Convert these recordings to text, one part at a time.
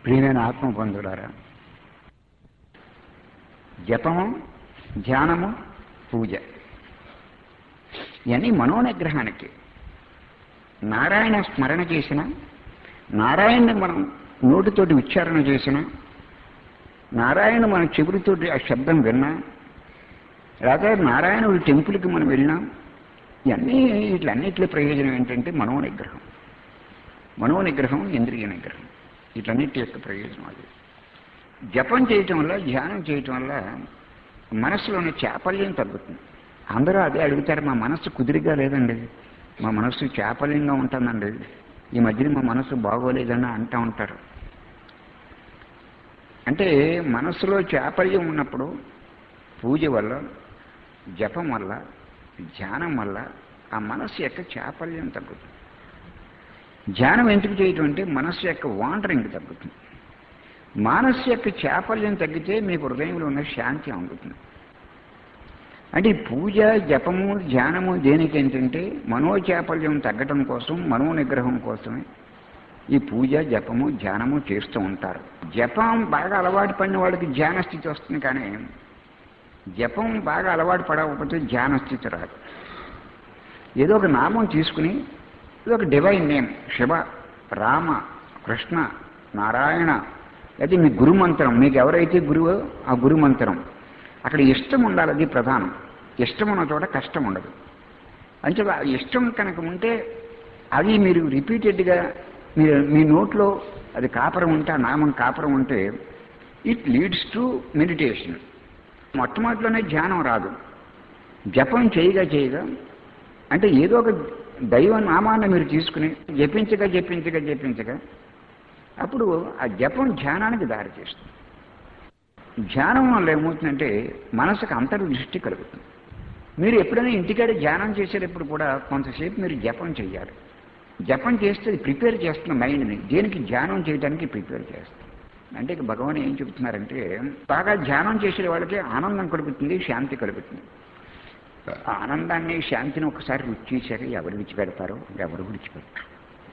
ప్రియమైన ఆత్మ పొందుడారా జపము ధ్యానము పూజ ఇవన్నీ మనోనిగ్రహానికి నారాయణ స్మరణ చేసిన నారాయణని మనం నోటితోటి ఉచ్చారణ చేసిన నారాయణ మన చెవులతోటి ఆ శబ్దం విన్నా లేదా నారాయణుడి టెంపుల్కి మనం వెళ్ళినా ఇవన్నీ వీటిలన్నిటి ప్రయోజనం ఏంటంటే మనోనిగ్రహం మనోనిగ్రహం ఇంద్రియ నిగ్రహం వీటన్నిటి యొక్క ప్రయోజనం అది జపం చేయటం వల్ల ధ్యానం చేయటం వల్ల మనసులో ఉన్న చాపల్యం తగ్గుతుంది అందరూ అదే అడుగుతారు మా మనస్సు కుదిరిగా లేదండి మా మనస్సు చాపల్యంగా ఉంటుందండి ఈ మధ్యన మా మనస్సు బాగోలేదని అంటూ ఉంటారు అంటే మనస్సులో చాపల్యం ఉన్నప్పుడు పూజ వల్ల జపం వల్ల ధ్యానం వల్ల ఆ మనస్సు యొక్క చాపల్యం తగ్గుతుంది ధ్యానం ఎందుకు చేయటం అంటే మనస్సు యొక్క వాండరింగ్ తగ్గుతుంది మనస్సు యొక్క చాపల్యం తగ్గితే మీకు హృదయంలో ఉన్న శాంతి అందుతుంది అంటే ఈ పూజ జపము ధ్యానము దేనికి ఏంటంటే మనోచాపల్యం తగ్గటం కోసం మనో నిగ్రహం కోసమే ఈ పూజ జపము ధ్యానము చేస్తూ ఉంటారు జపం బాగా అలవాటు పడిన వాళ్ళకి ధ్యాన స్థితి వస్తుంది కానీ జపం బాగా అలవాటు పడకపోతే ధ్యాన స్థితి రాదు ఏదో ఒక నామం తీసుకుని ఇది ఒక డివైన్ నేమ్ శివ రామ కృష్ణ నారాయణ అయితే మీ గురు మంత్రం మీకు ఎవరైతే గురువో ఆ గురు మంత్రం అక్కడ ఇష్టం ఉండాలి అది ప్రధానం ఇష్టం ఉన్న చోట కష్టం ఉండదు అంటే ఆ ఇష్టం కనుక ఉంటే అది మీరు రిపీటెడ్గా మీరు మీ నోట్లో అది కాపరం ఉంటే ఆ నామం కాపరం ఉంటే ఇట్ లీడ్స్ టు మెడిటేషన్ మొట్టమొదటిలోనే ధ్యానం రాదు జపం చేయగా చేయగా అంటే ఏదో ఒక దైవ నామాన్ని మీరు తీసుకుని జపించగా జపించగా జపించగా అప్పుడు ఆ జపం ధ్యానానికి దారి చేస్తుంది ధ్యానం వల్ల ఏమవుతుందంటే మనసుకు అంతర్దృష్టి కలుగుతుంది మీరు ఎప్పుడైనా ఇంటికాడ ధ్యానం చేసేటప్పుడు కూడా కొంతసేపు మీరు జపం చేయాలి జపం చేస్తే అది ప్రిపేర్ చేస్తున్న మైండ్ని దేనికి ధ్యానం చేయడానికి ప్రిపేర్ చేస్తుంది అంటే ఇక భగవాన్ ఏం చెబుతున్నారంటే బాగా ధ్యానం చేసే వాళ్ళకి ఆనందం కలుగుతుంది శాంతి కలుగుతుంది ఆ ఆనందాన్ని శాంతిని ఒకసారి రుచి చేశాక ఎవరు విడిచిపెడతారో ఎవరు విడిచిపెడతారు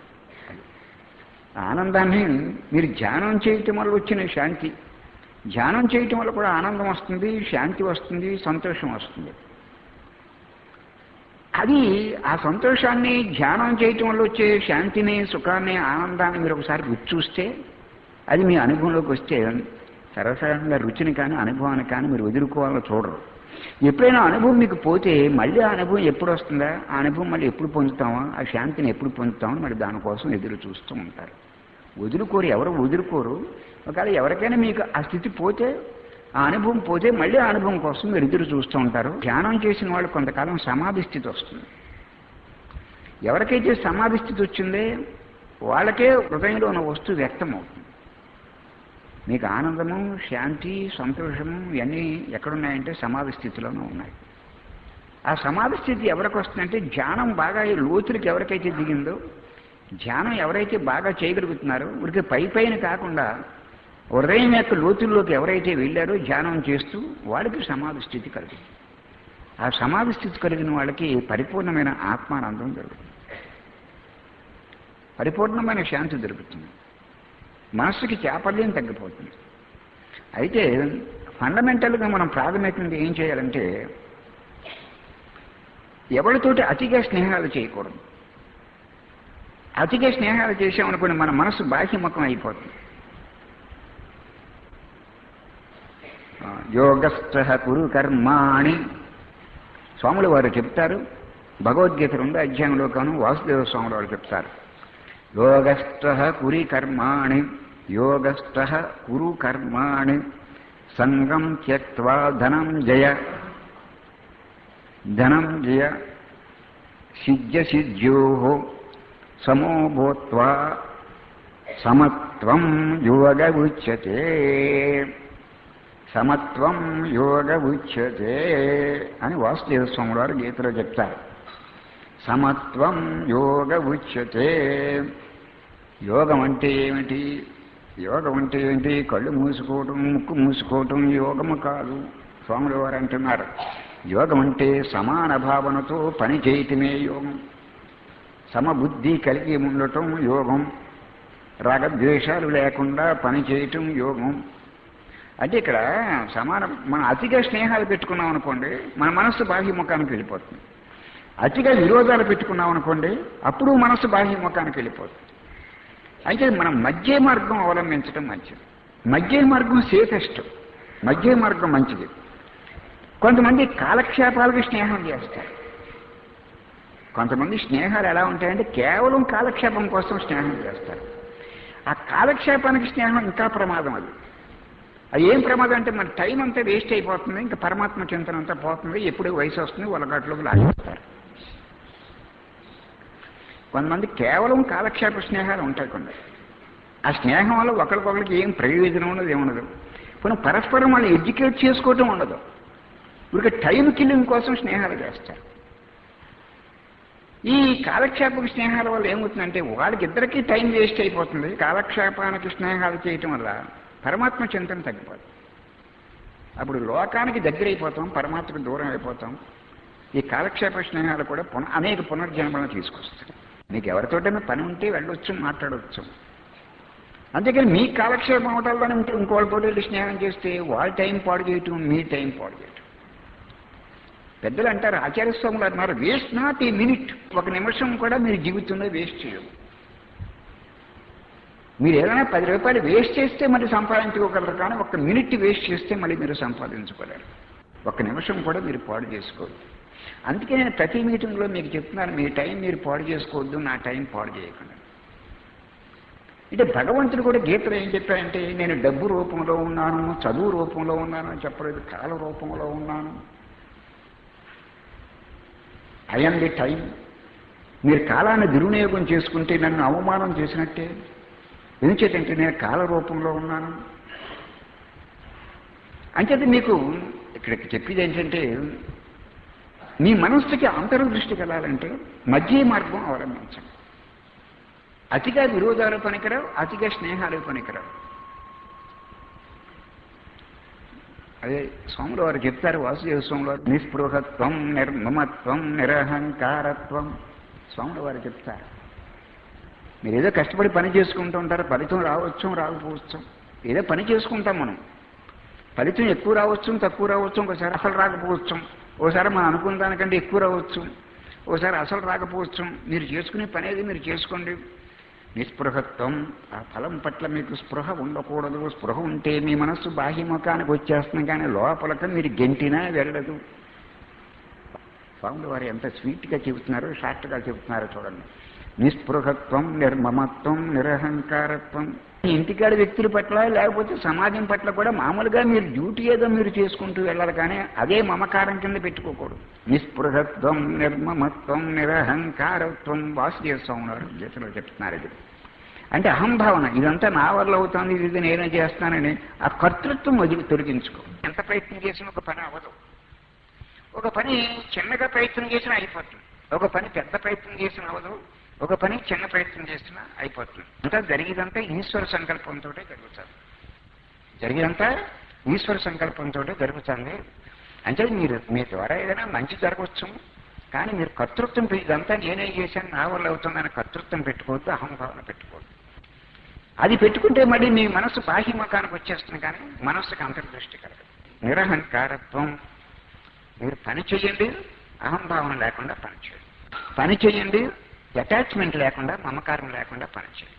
ఆనందాన్ని మీరు ధ్యానం చేయటం వల్ల వచ్చిన శాంతి ధ్యానం చేయటం వల్ల కూడా ఆనందం వస్తుంది శాంతి వస్తుంది సంతోషం వస్తుంది అది ఆ సంతోషాన్ని ధ్యానం చేయటం వల్ల వచ్చే శాంతిని సుఖాన్ని ఆనందాన్ని మీరు ఒకసారి రుచి చూస్తే అది మీ అనుభవంలోకి వస్తే సరసంగా రుచిని కానీ అనుభవాన్ని కానీ మీరు ఎదుర్కోవాలో చూడరు ఎప్పుడైనా అనుభవం మీకు పోతే మళ్ళీ ఆ అనుభవం ఎప్పుడు వస్తుందా ఆ అనుభవం మళ్ళీ ఎప్పుడు పొందుతామా ఆ శాంతిని ఎప్పుడు పొందుతామో మరి దానికోసం ఎదురు చూస్తూ ఉంటారు వదులుకోరు ఎవరు వదులుకోరు ఒకవేళ ఎవరికైనా మీకు ఆ స్థితి పోతే ఆ అనుభవం పోతే మళ్ళీ ఆ అనుభవం కోసం మీరు ఎదురు చూస్తూ ఉంటారు ధ్యానం చేసిన వాళ్ళు కొంతకాలం సమాధి స్థితి వస్తుంది ఎవరికైతే సమాధి స్థితి వచ్చిందే వాళ్ళకే హృదయంలో ఉన్న వస్తువు వ్యక్తం అవుతుంది మీకు ఆనందము శాంతి సంతోషము ఇవన్నీ ఎక్కడున్నాయంటే సమాధి స్థితిలోనే ఉన్నాయి ఆ సమాధి స్థితి ఎవరికి వస్తుందంటే ధ్యానం బాగా ఈ లోతులకి ఎవరికైతే దిగిందో ధ్యానం ఎవరైతే బాగా చేయగలుగుతున్నారో ఉడికి పై పైన కాకుండా హృదయం యొక్క లోతుల్లోకి ఎవరైతే వెళ్ళారో ధ్యానం చేస్తూ వాళ్ళకి సమాధి స్థితి కలిగింది ఆ సమాధి స్థితి కలిగిన వాళ్ళకి పరిపూర్ణమైన ఆత్మానందం జరుగుతుంది పరిపూర్ణమైన శాంతి దొరుకుతుంది మనస్సుకి చాపల్యం తగ్గిపోతుంది అయితే ఫండమెంటల్గా మనం ప్రాథమికంగా ఏం చేయాలంటే ఎవరితోటి అతిగా స్నేహాలు చేయకూడదు అతిగా స్నేహాలు చేసామనుకోండి మన మనసు బాహ్యముఖం అయిపోతుంది యోగస్థ కురు కర్మాణి స్వాములు వారు చెప్తారు భగవద్గీత రెండు అధ్యాయంలో కాను వాసుదేవ స్వాములు వారు చెప్తారు యోగస్థ కురి కర్మాణి యోగస్థ కురు కర్మాణి సంగం త్యక్వా ధనం జయ ధనం జయ సిద్ధ్య సిద్ధ్యో సమో భూత్వా సమత్వం యోగ ఉచ్యతే సమత్వం యోగ ఉచ్యతే అని వాసుదేవ స్వామి వారు గీతలో చెప్తారు సమత్వం యోగ ఉచ్యతే యోగం అంటే ఏమిటి యోగం అంటే ఏంటి కళ్ళు మూసుకోవటం ముక్కు మూసుకోవటం యోగము కాదు స్వాముల వారు అంటున్నారు యోగం అంటే సమాన భావనతో పని చేయటమే యోగం సమబుద్ధి కలిగి ఉండటం యోగం రాగద్వేషాలు లేకుండా పని చేయటం యోగం అంటే ఇక్కడ సమానం మనం అతిగా స్నేహాలు పెట్టుకున్నాం అనుకోండి మన మనస్సు బాహ్యముఖానికి వెళ్ళిపోతుంది అతిగా విరోధాలు పెట్టుకున్నాం అనుకోండి అప్పుడు మనస్సు బాహ్యముఖానికి వెళ్ళిపోతుంది అయితే మనం మధ్య మార్గం అవలంబించడం మంచిది మధ్య మార్గం సేఫెస్ట్ మధ్య మార్గం మంచిది కొంతమంది కాలక్షేపాలకు స్నేహం చేస్తారు కొంతమంది స్నేహాలు ఎలా ఉంటాయంటే కేవలం కాలక్షేపం కోసం స్నేహం చేస్తారు ఆ కాలక్షేపానికి స్నేహం ఇంకా ప్రమాదం అది అది ఏం ప్రమాదం అంటే మన టైం అంతా వేస్ట్ అయిపోతుంది ఇంకా పరమాత్మ చింతన అంతా పోతుంది ఎప్పుడు వయసు వస్తుంది వాళ్ళగట్లోకి లాగేస్తారు కొంతమంది కేవలం కాలక్షేప స్నేహాలు ఉంటాయి కొన్ని ఆ స్నేహం వల్ల ఒకరికొకరికి ఏం ప్రయోజనం ఉండదు ఏముండదు పోనీ పరస్పరం వాళ్ళు ఎడ్యుకేట్ చేసుకోవటం ఉండదు ఇక టైం కిల్లింగ్ కోసం స్నేహాలు చేస్తారు ఈ కాలక్షేపక స్నేహాల వల్ల ఏమవుతుందంటే వాళ్ళకి ఇద్దరికీ టైం వేస్ట్ అయిపోతుంది కాలక్షేపానికి స్నేహాలు చేయటం వల్ల పరమాత్మ చింతన తగ్గిపోతుంది అప్పుడు లోకానికి దగ్గర అయిపోతాం పరమాత్మకు దూరం అయిపోతాం ఈ కాలక్షేప స్నేహాలు కూడా పున అనేక పునర్జన్మలను తీసుకొస్తాయి మీకు ఎవరితోటైనా పని ఉంటే వెళ్ళొచ్చు మాట్లాడవచ్చు అంతేకాని మీ కాలక్షేపం అవటాలని ఉంటే ఇంకోళ్ళతో వెళ్ళి స్నేహం చేస్తే వాళ్ళ టైం పాడు చేయటం మీ టైం పాడు చేయటం పెద్దలు అంటారు ఆచార్య స్వాములు అన్నారు వేస్ట్ నాట్ ఈ మినిట్ ఒక నిమిషం కూడా మీరు జీవితంలో వేస్ట్ చేయరు మీరు ఏదైనా పది రూపాయలు వేస్ట్ చేస్తే మళ్ళీ సంపాదించుకోగలరు కానీ ఒక మినిట్ వేస్ట్ చేస్తే మళ్ళీ మీరు సంపాదించుకోలేరు ఒక నిమిషం కూడా మీరు పాడు చేసుకోవద్దు అందుకే నేను ప్రతి మీటింగ్లో మీకు చెప్తున్నాను మీ టైం మీరు పాడు చేసుకోవద్దు నా టైం పాడు చేయకుండా అంటే భగవంతుడు కూడా గీతలో ఏం చెప్పారంటే నేను డబ్బు రూపంలో ఉన్నాను చదువు రూపంలో ఉన్నాను అని చెప్పలేదు కాల రూపంలో ఉన్నాను ఐఎమ్ ది టైం మీరు కాలాన్ని దుర్వినియోగం చేసుకుంటే నన్ను అవమానం చేసినట్టే ఎందుచేతంటే నేను కాల రూపంలో ఉన్నాను అంచేది మీకు ఇక్కడ చెప్పేది ఏంటంటే మీ మనస్సుకి అంతర్దృష్టి కలాలంటే మధ్య మార్గం అవలంబించండి అతిగా విరోధాలు పనికిరావు అతిగా స్నేహాలు పనికిరావు అదే స్వాములు వారు చెప్తారు వాసుదేవ స్వాములు వారు నిస్పృహత్వం నిర్మమత్వం నిరహంకారత్వం స్వాములు వారు చెప్తారు మీరు ఏదో కష్టపడి పని చేసుకుంటూ ఉంటారు ఫలితం రావచ్చు రాకపోవచ్చు ఏదో పని చేసుకుంటాం మనం ఫలితం ఎక్కువ రావచ్చు తక్కువ రావచ్చు ఒకసారి అసలు రాకపోవచ్చు ఓసారి మనం అనుకున్న దానికంటే ఎక్కువ రావచ్చు ఓసారి అసలు రాకపోవచ్చు మీరు చేసుకునే పని ఏది మీరు చేసుకోండి నిస్పృహత్వం ఆ ఫలం పట్ల మీకు స్పృహ ఉండకూడదు స్పృహ ఉంటే మీ మనస్సు బాహ్యముఖానికి వచ్చేస్తుంది కానీ లోపలక మీరు గెంటినా వెళ్ళదు స్వాములు వారు ఎంత స్వీట్గా చెబుతున్నారో షార్ట్గా చెబుతున్నారో చూడండి నిస్పృహత్వం నిర్మమత్వం నిరహంకారత్వం ఇంటికాడ వ్యక్తుల పట్ల లేకపోతే సమాజం పట్ల కూడా మామూలుగా మీరు డ్యూటీ ఏదో మీరు చేసుకుంటూ వెళ్ళాలి కానీ అదే మమకారం కింద పెట్టుకోకూడదు నిస్పృహత్వం నిర్మమత్వం నిరహంకారత్వం వాసుదేవ స్వామి వారు గీతలో చెప్తున్నారు ఇది అంటే అహంభావన ఇదంతా నా వల్ల అవుతుంది ఇది నేనే చేస్తానని ఆ కర్తృత్వం వదిలి తొలగించుకో ఎంత ప్రయత్నం చేసినా ఒక పని అవ్వదు ఒక పని చిన్నగా ప్రయత్నం చేసినా అయిపోతుంది ఒక పని పెద్ద ప్రయత్నం చేసినా అవ్వదు ఒక పని చిన్న ప్రయత్నం చేసినా అయిపోతుంది అంతా జరిగేదంతా ఈశ్వర సంకల్పంతో జరుగుతుంది జరిగేదంతా ఈశ్వర సంకల్పంతో జరుగుతుంది అంటే మీరు మీ ద్వారా ఏదైనా మంచి జరగవచ్చు కానీ మీరు కర్తృత్వం పె- ఇదంతా నేనే చేశాను నా వల్ల అవుతుందని కర్తృత్వం పెట్టుకోవద్దు అహంభావన పెట్టుకోవద్దు అది పెట్టుకుంటే మళ్ళీ మీ మనసు బాహ్యముఖానికి వచ్చేస్తుంది కానీ మనస్సుకి అంతర్దృష్టి కలగదు నిరహంకారత్వం మీరు పని చేయండి అహంభావన లేకుండా పని చేయండి పని చేయండి అటాచ్మెంట్ లేకుండా మమకారం లేకుండా పని చేయండి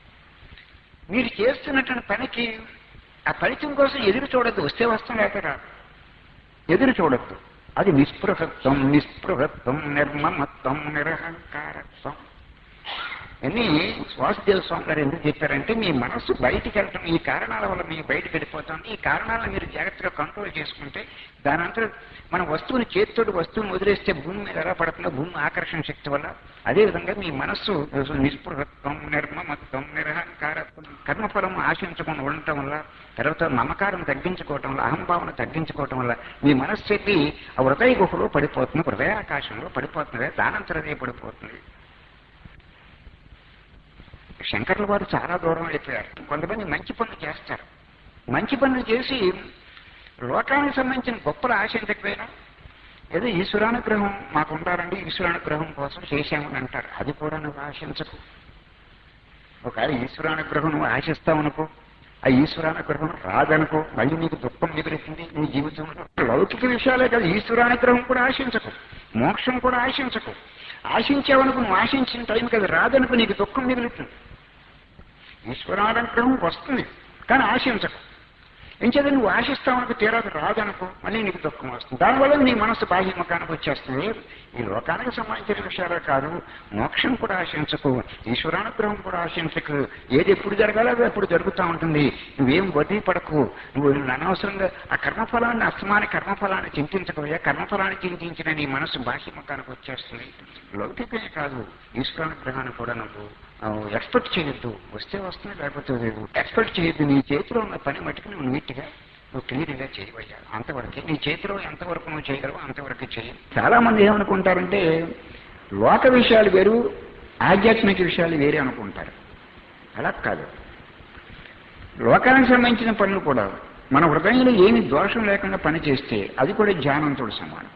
మీరు చేస్తున్నటువంటి పనికి ఆ ఫలితం కోసం ఎదురు చూడద్దు వస్తే వస్తాం లేకపోతే రాదు ఎదురు చూడద్దు అది నిస్పృహత్వం నిస్పృహత్వం నిర్మమత్వం నిరహంకారత్వం అని వాసుదేవ స్వామి గారు ఎందుకు చెప్పారంటే మీ మనస్సు బయటికి వెళ్ళటం ఈ కారణాల వల్ల మీ బయటికి వెళ్ళిపోతుంది ఈ కారణాలను మీరు జాగ్రత్తగా కంట్రోల్ చేసుకుంటే దాని అంతా మన వస్తువుని చేతితోటి వస్తువుని వదిలేస్తే భూమి మీద ఎలా పడుతుందో భూమి ఆకర్షణ శక్తి వల్ల అదేవిధంగా మీ మనస్సు నిస్పృహత్వం నిర్మమత్వం నిరహంకారత్వం కర్మఫలం ఆశించకుండా ఉండటం వల్ల తర్వాత మమకారం తగ్గించుకోవటం వల్ల అహంభావన తగ్గించుకోవటం వల్ల మీ మనస్సు వెళ్ళి ఆ హృదయ గుహలో పడిపోతుంది హృదయాకాశంలో పడిపోతుంది దానంతరదే పడిపోతుంది శంకర్ల వారు చాలా దూరం అయిపోయారు కొంతమంది మంచి పనులు చేస్తారు మంచి పనులు చేసి లోకానికి సంబంధించిన గొప్పలు ఆశించకపోయినా ఏదో ఈశ్వరానుగ్రహం మాకు ఉండాలండి ఈశ్వరానుగ్రహం కోసం చేశామని అంటారు అది కూడా నువ్వు ఆశించకు ఒకవేళ ఈశ్వరానుగ్రహం నువ్వు ఆశిస్తావు అనుకో ఆ ఈశ్వరానుగ్రహం రాదనుకో మళ్ళీ నీకు దుఃఖం మిగులుతుంది నీ జీవితంలో లౌకిక విషయాలే కాదు ఈశ్వరానుగ్రహం కూడా ఆశించకు మోక్షం కూడా ఆశించకు ఆశించావనుకో నువ్వు ఆశించిన టైం కదా రాదనుకో నీకు దుఃఖం మిగులుతుంది ఈశ్వరానుగ్రహం వస్తుంది కానీ ఆశించకు ఎంచేది నువ్వు ఆశిస్తావనుకో తీరాదు రాదనుకో మళ్ళీ నీకు దుఃఖం వస్తుంది దానివల్ల నీ మనసు బాహ్యముఖానికి వచ్చేస్తుంది ఈ లోకానికి సంబంధించిన విషయాలే కాదు మోక్షం కూడా ఆశించకు ఈశ్వరానుగ్రహం కూడా ఆశించకు ఏది ఎప్పుడు జరగాలో అది ఎప్పుడు జరుగుతూ ఉంటుంది నువ్వేం వడ్డీ పడకు నువ్వు అనవసరంగా ఆ కర్మఫలాన్ని అస్తమాని కర్మఫలాన్ని చింతించకపోయా కర్మఫలాన్ని చింతించిన నీ మనసు బాహ్యముఖానికి వచ్చేస్తుంది లౌకికమే కాదు ఈశ్వరానుగ్రహాన్ని కూడా నువ్వు ఎక్స్పెక్ట్ చేయొద్దు వస్తే వస్తుంది లేకపోతే లేదు ఎక్స్పెక్ట్ చేయొద్దు నీ చేతిలో ఉన్న పని మట్టుకు నువ్వు నీట్గా నువ్వు క్లియర్గా చేయవయ్యా అంతవరకే నీ చేతిలో ఎంతవరకు నువ్వు చేయగలవు అంతవరకు చేయి చాలా మంది ఏమనుకుంటారంటే లోక విషయాలు వేరు ఆధ్యాత్మిక విషయాలు వేరే అనుకుంటారు అలా కాదు లోకానికి సంబంధించిన పనులు కూడా మన హృదయంలో ఏమి దోషం లేకుండా పని చేస్తే అది కూడా ధ్యానంతో సమానం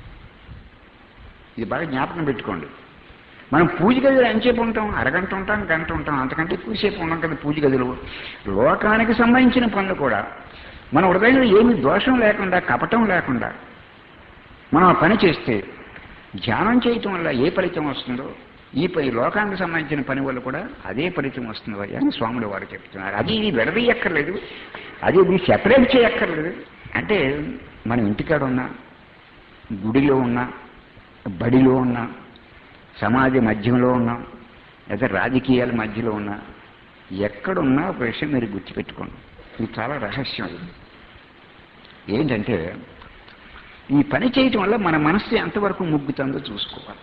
ఇది బాగా జ్ఞాపకం పెట్టుకోండి మనం పూజ గదిలో ఎంతసేపు ఉంటాం అరగంట ఉంటాం గంట ఉంటాం అంతకంటే ఎక్కువసేపు ఉన్నాం కదా పూజ గదిలో లోకానికి సంబంధించిన పనులు కూడా మన హృదయంలో ఏమి దోషం లేకుండా కపటం లేకుండా మనం ఆ పని చేస్తే ధ్యానం చేయటం వల్ల ఏ ఫలితం వస్తుందో ఈ పై లోకానికి సంబంధించిన పని వల్ల కూడా అదే ఫలితం వస్తుందో అని స్వాములు వారు చెప్తున్నారు అది ఇది విడదీయక్కర్లేదు అది ఇది సెపరేట్ చేయక్కర్లేదు అంటే మనం ఇంటికాడ ఉన్నా గుడిలో ఉన్నా బడిలో ఉన్నా సమాజ మధ్యంలో ఉన్నాం లేదా రాజకీయాల మధ్యలో ఉన్నా ఎక్కడున్నా ఒక విషయం మీరు గుర్తుపెట్టుకోండి ఇది చాలా రహస్యం ఇది ఏంటంటే ఈ పని చేయటం వల్ల మన మనస్సు ఎంతవరకు ముగ్గుతుందో చూసుకోవాలి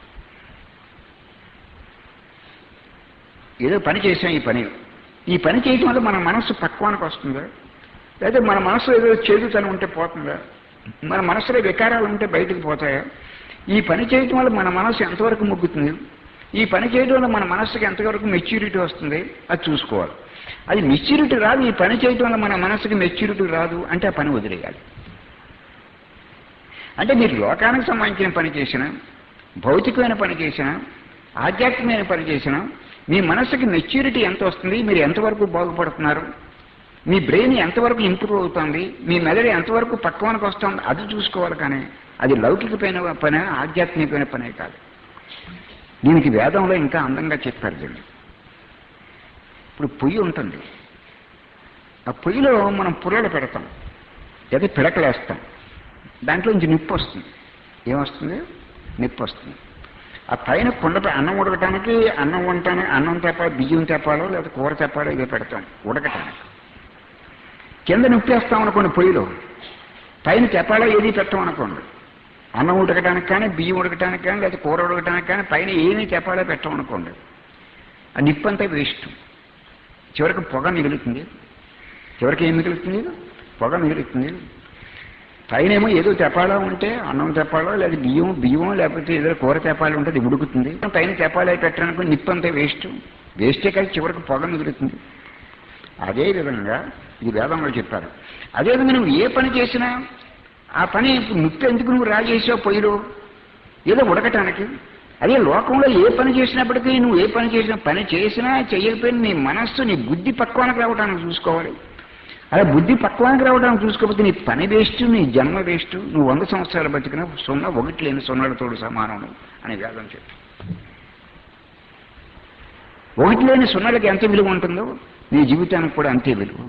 ఏదో పని చేసాం ఈ పని ఈ పని చేయటం వల్ల మన మనస్సు పక్వానికి వస్తుందా లేదా మన మనసు ఏదో చేదుతనం ఉంటే పోతుందా మన మనసులో వికారాలు ఉంటే బయటకు పోతాయా ఈ పని చేయటం వల్ల మన మనసు ఎంతవరకు మొగ్గుతుంది ఈ పని చేయడం వల్ల మన మనసుకి ఎంతవరకు మెచ్యూరిటీ వస్తుంది అది చూసుకోవాలి అది మెచ్యూరిటీ రాదు ఈ పని చేయటం వల్ల మన మనసుకి మెచ్యూరిటీ రాదు అంటే ఆ పని వదిలేయాలి అంటే మీరు లోకానికి సంబంధించిన పని చేసినా భౌతికమైన పని చేసినా ఆధ్యాత్మికమైన పని చేసినా మీ మనసుకి మెచ్యూరిటీ ఎంత వస్తుంది మీరు ఎంతవరకు బాగుపడుతున్నారు మీ బ్రెయిన్ ఎంతవరకు ఇంప్రూవ్ అవుతుంది మీ మెదడు ఎంతవరకు పక్వానికి వస్తుంది అది చూసుకోవాలి కానీ అది లౌకికమైన పని ఆధ్యాత్మికమైన పనే కాదు దీనికి వేదంలో ఇంకా అందంగా చెప్పారు దీన్ని ఇప్పుడు పొయ్యి ఉంటుంది ఆ పొయ్యిలో మనం పుల్లలు పెడతాం లేదా పిడకలేస్తాం దాంట్లోంచి నిప్పు వస్తుంది ఏమొస్తుంది నిప్పు వస్తుంది ఆ పైన కుండ అన్నం ఉడకటానికి అన్నం వంటానికి అన్నం తెప్పాలి బియ్యం తెప్పాలో లేదా కూర తెప్పాలో ఇదే పెడతాం ఉడకటానికి కింద నిప్పేస్తాం అనుకోండి పొయ్యిలో పైన తెప్పాలో ఏది పెట్టాం అనుకోండి అన్నం ఉడకటానికి కానీ బియ్యం ఉడకటానికి కానీ లేదా కూర ఉడకటానికి కానీ పైన ఏమీ తెప్పాలో పెట్టాం అనుకోండి ఆ నిప్పు అంతా వేస్ట్ చివరికి పొగ మిగులుతుంది చివరికి ఏం మిగులుతుంది పొగ మిగులుతుంది పైన ఏమో ఏదో తెప్పాలో ఉంటే అన్నం తెప్పాలో లేదా బియ్యం బియ్యం లేకపోతే ఏదో కూర తెప్పాలి ఉంటే అది ఉడుకుతుంది పైన తెప్పాలి పెట్టడానికి నిప్పు అంతా వేస్ట్ వేస్టే కాదు చివరికి పొగ మిగులుతుంది అదే విధంగా ఇది వేదంలో చెప్పారు అదేవిధంగా నువ్వు ఏ పని చేసినా ఆ పని నిప్పు ఎందుకు నువ్వు రాజేసావు పొయ్యిలో ఏదో ఉడకటానికి అదే లోకంలో ఏ పని చేసినప్పటికీ నువ్వు ఏ పని చేసినా పని చేసినా చెయ్యకపోయినా నీ మనస్సు నీ బుద్ధి పక్వానికి రావడానికి చూసుకోవాలి అలా బుద్ధి పక్వానికి రావడానికి చూసుకోకపోతే నీ పని వేస్ట్ నీ జన్మ వేస్ట్ నువ్వు వంద సంవత్సరాలు బతికినా సున్నా ఒకటి లేని సున్నలతోడు సమానం అని వేదం చెప్పి ఒకటి లేని సున్నలకి ఎంత విలువ ఉంటుందో నీ జీవితానికి కూడా అంతే విలువ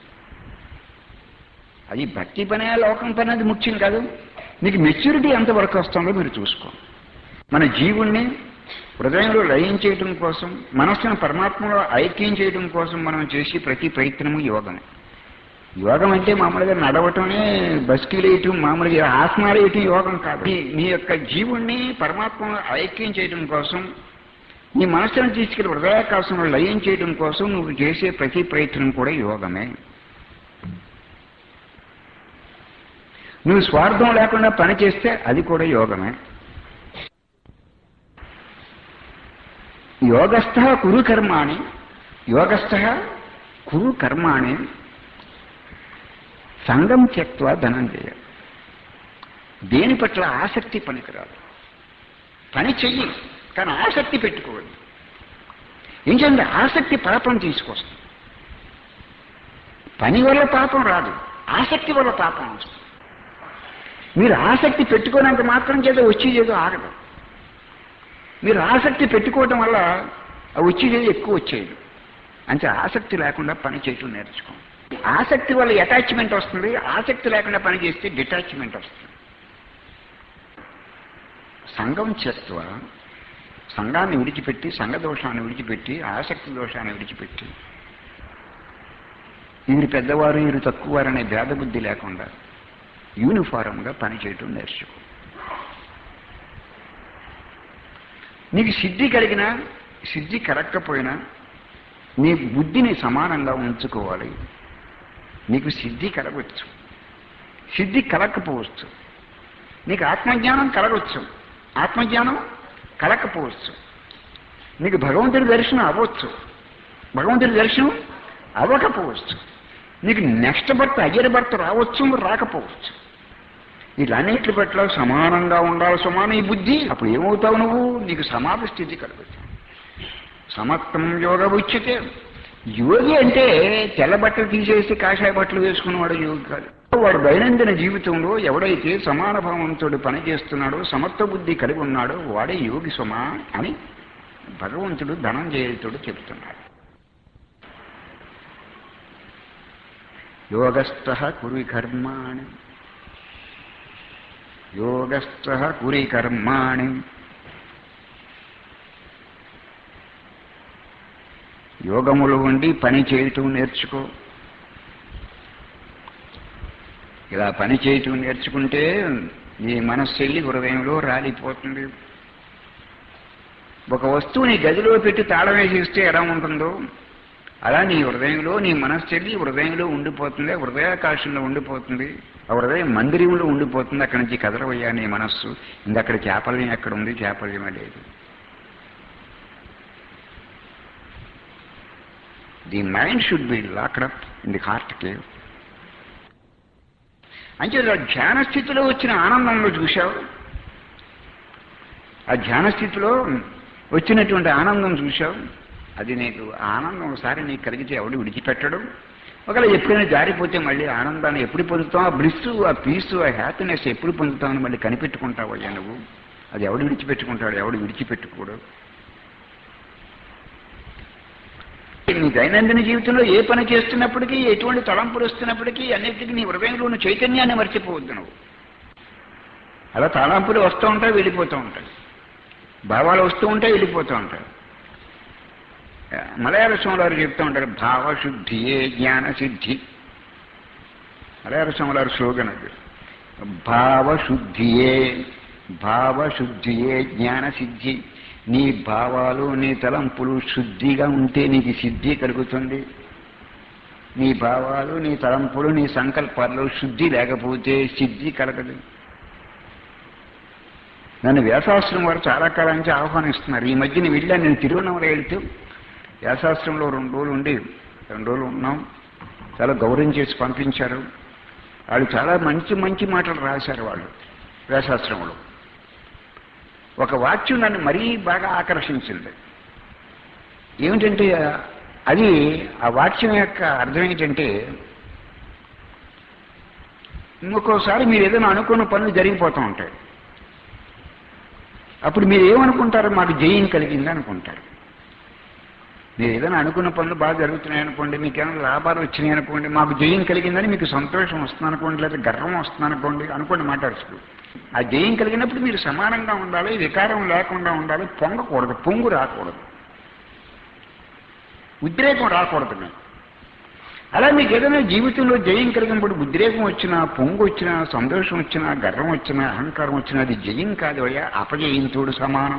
అది భక్తి పనే లోకం పని అది ముఖ్యం కాదు నీకు మెచ్యూరిటీ ఎంతవరకు వస్తుందో మీరు చూసుకో మన జీవుణ్ణి హృదయంలో లయం చేయడం కోసం మనస్సును పరమాత్మలో ఐక్యం చేయడం కోసం మనం చేసి ప్రతి ప్రయత్నము యోగమే యోగం అంటే మామూలుగా నడవటమే బస్కీలు వేయటం మామూలుగా ఆసనాలు వేయటం యోగం కాదు నీ- నీ యొక్క జీవుణ్ణి పరమాత్మలో ఐక్యం చేయడం కోసం నీ మనస్సును తీసుకెళ్లి హృదయాకాశంలో లయం చేయడం కోసం నువ్వు చేసే ప్రతి ప్రయత్నం కూడా యోగమే నువ్వు స్వార్థం లేకుండా పని చేస్తే అది కూడా యోగమే యోగస్థ కురు కర్మాణి యోగస్థ కురు కర్మాణి సంగం త్యక్వ ధనంజయ దేని పట్ల ఆసక్తి పనికిరాదు పని చెయ్యి కానీ ఆసక్తి పెట్టుకోవద్దు ఏంటంటే ఆసక్తి పాపం తీసుకొస్తుంది పని వల్ల పాపం రాదు ఆసక్తి వల్ల పాపం వస్తుంది మీరు ఆసక్తి పెట్టుకోనంత మాత్రం చేత వచ్చేదేదో ఆగదు మీరు ఆసక్తి పెట్టుకోవటం వల్ల ఆ వచ్చేదేదో ఎక్కువ వచ్చేది అంటే ఆసక్తి లేకుండా పని చేయటం నేర్చుకోండి ఆసక్తి వల్ల అటాచ్మెంట్ వస్తుంది ఆసక్తి లేకుండా పని చేస్తే డిటాచ్మెంట్ వస్తుంది సంఘం చేత్వ సంఘాన్ని విడిచిపెట్టి సంఘ దోషాన్ని విడిచిపెట్టి ఆసక్తి దోషాన్ని విడిచిపెట్టి వీరు పెద్దవారు వీరు తక్కువవారు అనే భేదబుద్ధి లేకుండా యూనిఫారంగా పనిచేయటం నేర్చుకో నీకు సిద్ధి కలిగినా సిద్ధి కలగకపోయినా నీ బుద్ధిని సమానంగా ఉంచుకోవాలి నీకు సిద్ధి కలగవచ్చు సిద్ధి కలగకపోవచ్చు నీకు ఆత్మజ్ఞానం కలగవచ్చు ఆత్మజ్ఞానం కలగకపోవచ్చు నీకు భగవంతుడి దర్శనం అవ్వచ్చు భగవంతుడి దర్శనం అవ్వకపోవచ్చు నీకు నెక్స్ట్ బర్త్ అయ్యర్ బర్త్ రావచ్చు రాకపోవచ్చు వీటన్నిటి పట్ల సమానంగా ఉండాలి సమాన ఈ బుద్ధి అప్పుడు ఏమవుతావు నువ్వు నీకు సమాధి స్థితి కలుగుతుంది సమత్వం యోగ ఉచ్యతే యోగి అంటే తెల్ల బట్టలు తీసేసి కాషాయ బట్టలు వేసుకున్నవాడు యోగి కాదు వాడు దైనందిన జీవితంలో ఎవడైతే సమాన భావంతో పనిచేస్తున్నాడో సమత్వ బుద్ధి కలిగి ఉన్నాడో వాడే యోగి సుమా అని భగవంతుడు ధనంజయుడితోడు చెప్తున్నాడు యోగస్థ కురి కర్మాణి యోగస్థ కురి కర్మాణి యోగములు ఉండి పని చేయటం నేర్చుకో ఇలా పని చేయటం నేర్చుకుంటే నీ మనస్సు వెళ్ళి హృదయంలో రాలిపోతుంది ఒక వస్తువుని గదిలో పెట్టి తాళం వేసి ఇస్తే ఎలా ఉంటుందో అలా నీ హృదయంలో నీ మనస్సు వెళ్ళి హృదయంలో ఉండిపోతుంది హృదయాకాశంలో ఉండిపోతుంది ఆ హృదయం మందిరంలో ఉండిపోతుంది అక్కడి నుంచి కదలవయ్యా నీ మనస్సు ఇంకక్కడ చేపల్యం ఎక్కడ ఉంది చేపల్యమే లేదు the mind should be locked up in the heart cave అంటే ఆ ధ్యాన స్థితిలో వచ్చిన ఆనందంలో చూశావు ఆ ధ్యాన స్థితిలో వచ్చినటువంటి ఆనందం చూశావు అది నీకు ఆనందం ఒకసారి నీకు కలిగితే ఎవడు విడిచిపెట్టడు ఒకవేళ ఎప్పుడైనా జారిపోతే మళ్ళీ ఆనందాన్ని ఎప్పుడు పొందుతావు ఆ బ్లిస్ ఆ పీస్ ఆ హ్యాపీనెస్ ఎప్పుడు పొందుతావని మళ్ళీ కనిపెట్టుకుంటావు అయ్యా నువ్వు అది ఎవడు విడిచిపెట్టుకుంటాడు ఎవడు విడిచిపెట్టుకోడు నీ దైనందిన జీవితంలో ఏ పని చేస్తున్నప్పటికీ ఎటువంటి తలంపులు వస్తున్నప్పటికీ అన్నిటికీ నీ హృదయంలో ఉన్న చైతన్యాన్ని మర్చిపోవద్దు నువ్వు అలా తలంపులు వస్తూ ఉంటాయి వెళ్ళిపోతూ ఉంటాయి భావాలు వస్తూ ఉంటాయి వెళ్ళిపోతూ ఉంటాయి మలయాళ స్వామి చెప్తూ ఉంటారు భావశుద్ధియే జ్ఞాన సిద్ధి మలయాళ స్వామి స్లోగన్ అది భావశుద్ధియే భావశుద్ధియే జ్ఞాన సిద్ధి నీ భావాలు నీ తలంపులు శుద్ధిగా ఉంటే నీకు సిద్ధి కలుగుతుంది నీ భావాలు నీ తలంపులు నీ సంకల్పాల్లో శుద్ధి లేకపోతే సిద్ధి కలగదు నన్ను వ్యాసాస్త్రం వారు చాలా కాలం నుంచి ఆహ్వానిస్తున్నారు ఈ మధ్యన వెళ్ళాను నేను తిరువనమల వెళ్తూ వ్యాసాస్త్రంలో రెండు రోజులు ఉండి రెండు రోజులు ఉన్నాం చాలా గౌరవించేసి పంపించారు వాళ్ళు చాలా మంచి మంచి మాటలు రాశారు వాళ్ళు వ్యాసాస్త్రంలో ఒక వాక్యం నన్ను మరీ బాగా ఆకర్షించింది ఏమిటంటే అది ఆ వాక్యం యొక్క అర్థం ఏంటంటే ఇంకొకసారి మీరు ఏదైనా అనుకున్న పనులు జరిగిపోతూ ఉంటాయి అప్పుడు మీరు ఏమనుకుంటారు మాకు జయం కలిగింది అనుకుంటారు మీరు ఏదైనా అనుకున్న పనులు బాగా జరుగుతున్నాయి అనుకోండి మీకు ఏమైనా లాభాలు వచ్చినాయి అనుకోండి మాకు జయం కలిగిందని మీకు సంతోషం వస్తుంది అనుకోండి లేదా గర్వం వస్తుంది అనుకోండి అనుకోండి మాట్లాడుతూ ఆ జయం కలిగినప్పుడు మీరు సమానంగా ఉండాలి వికారం లేకుండా ఉండాలి పొంగకూడదు పొంగు రాకూడదు ఉద్రేకం రాకూడదు మీకు అలా మీకు ఏదైనా జీవితంలో జయం కలిగినప్పుడు ఉద్రేకం వచ్చినా పొంగు వచ్చినా సంతోషం వచ్చినా గర్వం వచ్చినా అహంకారం వచ్చినా అది జయం కాదు అయ్యా అపజయంతోడు సమానం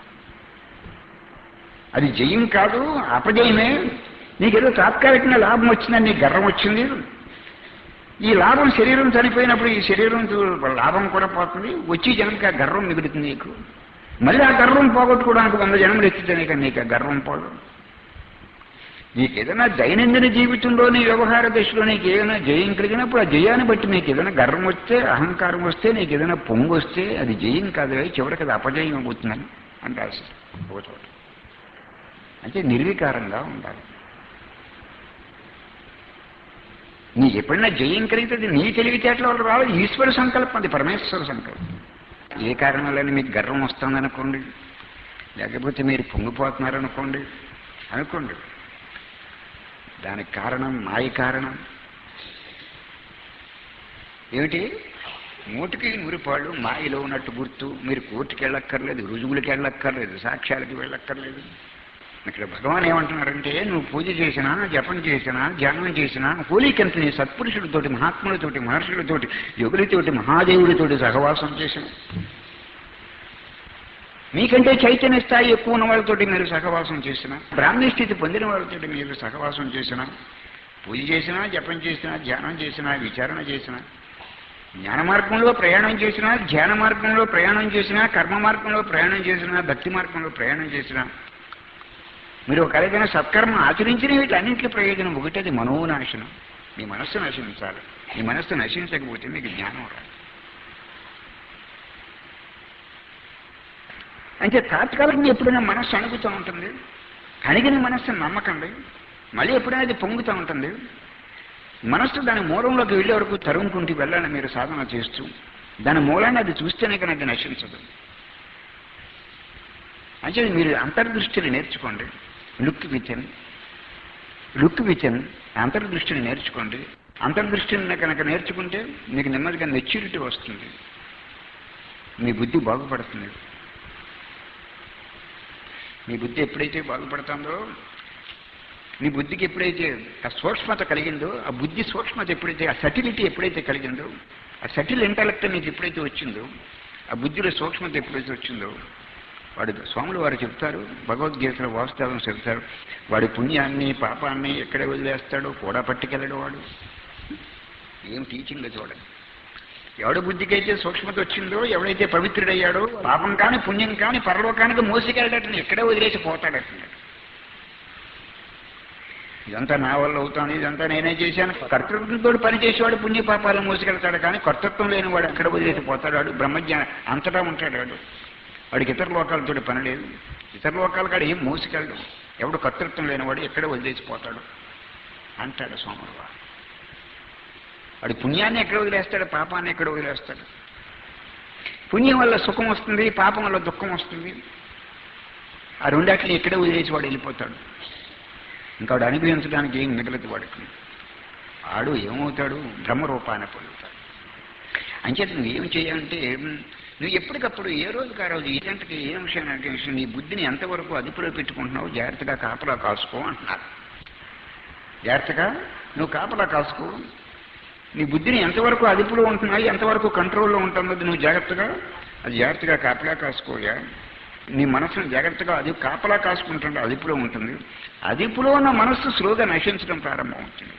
అది జయం కాదు అపజయమే నీకేదో తాత్కాలికంగా లాభం వచ్చిందని నీకు గర్వం వచ్చింది ఈ లాభం శరీరం చనిపోయినప్పుడు ఈ శరీరం లాభం కూడా పోతుంది వచ్చి జనంకి ఆ గర్వం మిగులుతుంది నీకు మళ్ళీ ఆ గర్వం పోగొట్టుకోవడానికి వంద జన్మలు ఎత్తితే నీకు నీకు ఆ గర్వం పోదు నీకు ఏదైనా దైనందిన జీవితంలో నీ వ్యవహార దశలో నీకు ఏదైనా జయం కలిగినప్పుడు ఆ జయాన్ని బట్టి నీకు ఏదైనా గర్వం వస్తే అహంకారం వస్తే నీకు ఏదైనా పొంగు వస్తే అది జయం కాదు చివరికి అది అపజయం అవుతుందని అని రాశారు ఒక చోట అంటే నిర్వికారంగా ఉండాలి నీకు ఎప్పుడైనా జయం కలిగితే అది నీ తెలివితేటల వల్ల రావాలి ఈశ్వర సంకల్పం అది పరమేశ్వర సంకల్పం ఏ కారణం వల్ల మీకు గర్వం వస్తుందనుకోండి లేకపోతే మీరు పొంగిపోతున్నారనుకోండి అనుకోండి దానికి కారణం మాయ కారణం ఏమిటి నూటికి నూరిపాళ్ళు మాయలో ఉన్నట్టు గుర్తు మీరు కోర్టుకి వెళ్ళక్కర్లేదు రుజువులకి వెళ్ళక్కర్లేదు సాక్ష్యాలకి వెళ్ళక్కర్లేదు ఇక్కడ భగవాన్ ఏమంటున్నారంటే నువ్వు పూజ చేసినా జపం చేసినా ధ్యానం చేసినా హోలీకెంత నీ సత్పురుషులతోటి మహాత్ములతోటి మహర్షులతోటి యోగులతోటి మహాదేవుడితోటి సహవాసం చేసిన మీకంటే చైతన్య స్థాయి ఎక్కువ ఉన్న వాళ్ళతోటి మీరు సహవాసం చేసిన బ్రాహ్మీ స్థితి పొందిన వాళ్ళతోటి మీరు సహవాసం చేసిన పూజ చేసినా జపం చేసినా ధ్యానం చేసినా విచారణ చేసినా జ్ఞాన మార్గంలో ప్రయాణం చేసినా ధ్యాన మార్గంలో ప్రయాణం చేసినా కర్మ మార్గంలో ప్రయాణం చేసినా భక్తి మార్గంలో ప్రయాణం చేసినా మీరు ఒక ఏదైనా సత్కర్మ ఆచరించిన వీటన్నింటి ప్రయోజనం ఒకటి అది మనోనాశనం మీ మనస్సు నశించాలి మీ మనస్సు నశించకపోతే మీకు జ్ఞానం రాదు అంటే తాత్కాలికంగా ఎప్పుడైనా మనస్సు అణుగుతూ ఉంటుంది అణిగిన మనస్సు నమ్మకండి మళ్ళీ ఎప్పుడైనా అది పొంగుతూ ఉంటుంది మనస్సు దాని మూలంలోకి వెళ్ళే వరకు తరుముకుంటూ వెళ్ళాలని మీరు సాధన చేస్తూ దాని మూలాన్ని అది చూస్తేనే కానీ అది నశించదు అంటే మీరు అంతర్దృష్టిని నేర్చుకోండి లుక్ వితన్ లుక్ వితన్ అంతర్దృష్టిని నేర్చుకోండి అంతర్దృష్టిని కనుక నేర్చుకుంటే మీకు నెమ్మదిగా మెచ్యూరిటీ వస్తుంది మీ బుద్ధి బాగుపడుతుంది మీ బుద్ధి ఎప్పుడైతే బాగుపడుతుందో మీ బుద్ధికి ఎప్పుడైతే ఆ సూక్ష్మత కలిగిందో ఆ బుద్ధి సూక్ష్మత ఎప్పుడైతే ఆ సటిలిటీ ఎప్పుడైతే కలిగిందో ఆ సటిల్ ఇంటలెక్ట్ మీకు ఎప్పుడైతే వచ్చిందో ఆ బుద్ధిలో సూక్ష్మత ఎప్పుడైతే వచ్చిందో వాడు స్వాములు వారు చెప్తారు భగవద్గీతలో వాస్తవం చెప్తారు వాడి పుణ్యాన్ని పాపాన్ని ఎక్కడ వదిలేస్తాడో కూడా పట్టుకెళ్ళడు వాడు ఏం టీచింగ్ చూడండి ఎవడి బుద్ధికైతే సూక్ష్మత వచ్చిందో ఎవడైతే పవిత్రుడయ్యాడో పాపం కాని పుణ్యం కాని పరలోకానికి మోసుకెళ్ళటని ఎక్కడే వదిలేసి పోతాడట ఇదంతా నా వల్ల అవుతాను ఇదంతా నేనే చేశాను కర్తృత్వంతో పని చేసేవాడు పుణ్య పాపాలను మోసుకెళ్తాడు కానీ కర్తృత్వం లేని వాడు ఎక్కడ వదిలేసి పోతాడు వాడు బ్రహ్మజ్ఞాన అంతటా ఉంటాడు వాడు వాడికి ఇతర లోకాలతో పని లేదు ఇతర లోకాల కాడ ఏం మోసుకెళ్ళడు ఎవడు కర్తృత్వం లేనివాడు ఎక్కడ వదిలేసి పోతాడు అంటాడు స్వాముడు వారు వాడి పుణ్యాన్ని ఎక్కడ వదిలేస్తాడు పాపాన్ని ఎక్కడ వదిలేస్తాడు పుణ్యం వల్ల సుఖం వస్తుంది పాపం వల్ల దుఃఖం వస్తుంది ఆ రెండాటిని ఎక్కడ వదిలేసి వాడు వెళ్ళిపోతాడు ఇంకా వాడు అనుభవించడానికి ఏం మిగలదు వాడికి ఆడు ఏమవుతాడు బ్రహ్మరూపాన్ని పొందుతాడు అంచేత నువ్వు ఏం చేయాలంటే నువ్వు ఎప్పటికప్పుడు ఏ రోజుకి ఆ రోజు ఇలాంటికి ఏ విషయాన్ని అంటే విషయం నీ బుద్ధిని ఎంతవరకు అదుపులో పెట్టుకుంటున్నావు జాగ్రత్తగా కాపలా కాసుకో అంటున్నారు జాగ్రత్తగా నువ్వు కాపలా కాసుకో నీ బుద్ధిని ఎంతవరకు అదుపులో ఉంటున్నాయి ఎంతవరకు కంట్రోల్లో ఉంటుందో నువ్వు జాగ్రత్తగా అది జాగ్రత్తగా కాపలా కాసుకోయా నీ మనసును జాగ్రత్తగా అది కాపలా కాసుకుంటుంటే అదుపులో ఉంటుంది అదుపులో ఉన్న మనస్సు స్లోగా నశించడం ప్రారంభమవుతుంది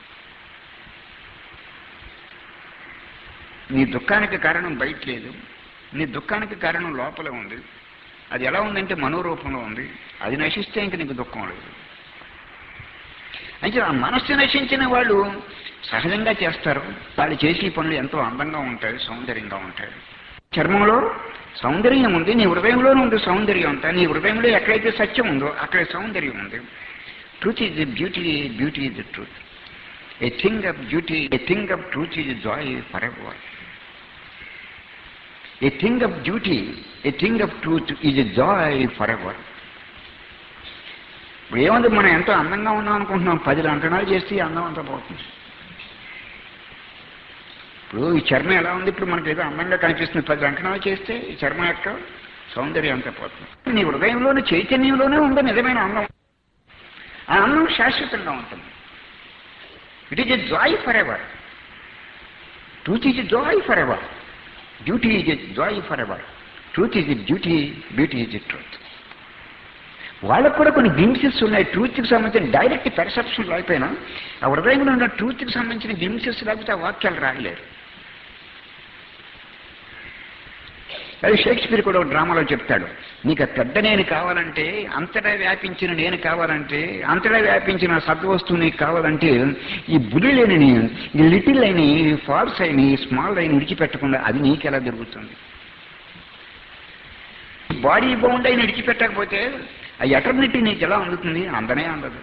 నీ దుఃఖానికి కారణం బయట లేదు నీ దుఃఖానికి కారణం లోపల ఉంది అది ఎలా ఉందంటే మనోరూపంలో ఉంది అది నశిస్తే ఇంక నీకు దుఃఖం లేదు అయితే ఆ మనస్సు నశించిన వాళ్ళు సహజంగా చేస్తారు వాళ్ళు చేసే పనులు ఎంతో అందంగా ఉంటాయి సౌందర్యంగా ఉంటాయి చర్మంలో సౌందర్యం ఉంది నీ హృదయంలోనే ఉంది సౌందర్యం అంతా నీ హృదయంలో ఎక్కడైతే సత్యం ఉందో అక్కడ సౌందర్యం ఉంది truth is beauty beauty is truth a thing of beauty a thing of truth is joy for ever a thing of duty a thing of truth is joy for ever ఇప్పుడు ఏముంది మనం ఎంతో అందంగా ఉన్నాం అనుకుంటున్నాం పది లంకణాలు చేస్తే ఈ అందం అంతా పోతుంది ఇప్పుడు ఈ చర్మం ఎలా ఉంది ఇప్పుడు మనకి ఏదో అందంగా కనిపిస్తుంది పది లంకణాలు చేస్తే ఈ చర్మం యొక్క సౌందర్యం అంతా పోతుంది నీ హృదయంలోని చైతన్యంలోనే ఉంది నిజమైన అందం ఆ అందం శాశ్వతంగా ఉంటుంది it is a joy for ever truth is a joy for ever duty is a joy for ever truth is a duty beauty is a truth వాళ్ళకు కూడా కొన్ని గ్లిమ్సెస్ ఉన్నాయి ట్రూత్కి సంబంధించిన డైరెక్ట్ పెర్సెప్షన్ లేకపోయినా ఆ హృదయంలో ఉన్న ట్రూత్కి సంబంధించిన గ్లిమ్సెస్ లేకపోతే ఆ వాక్యాలు రాయలేరు అది షేక్స్పియర్ కూడా ఒక డ్రామాలో చెప్తాడు నీకు ఆ పెద్ద నేను కావాలంటే అంతటా వ్యాపించిన నేను కావాలంటే అంతటా వ్యాపించిన సద్వస్తువు నీకు కావాలంటే ఈ బులి లేని ఈ లిటిల్ అయిన ఈ ఫాల్స్ అయిన ఈ స్మాల్ అయిన విడిచిపెట్టకుండా అది నీకెలా దొరుకుతుంది బాడీ బౌండ్ అయిన విడిచిపెట్టకపోతే ఆ ఎటర్నిటీ నీకు ఎలా అందుతుంది అందనే అందదు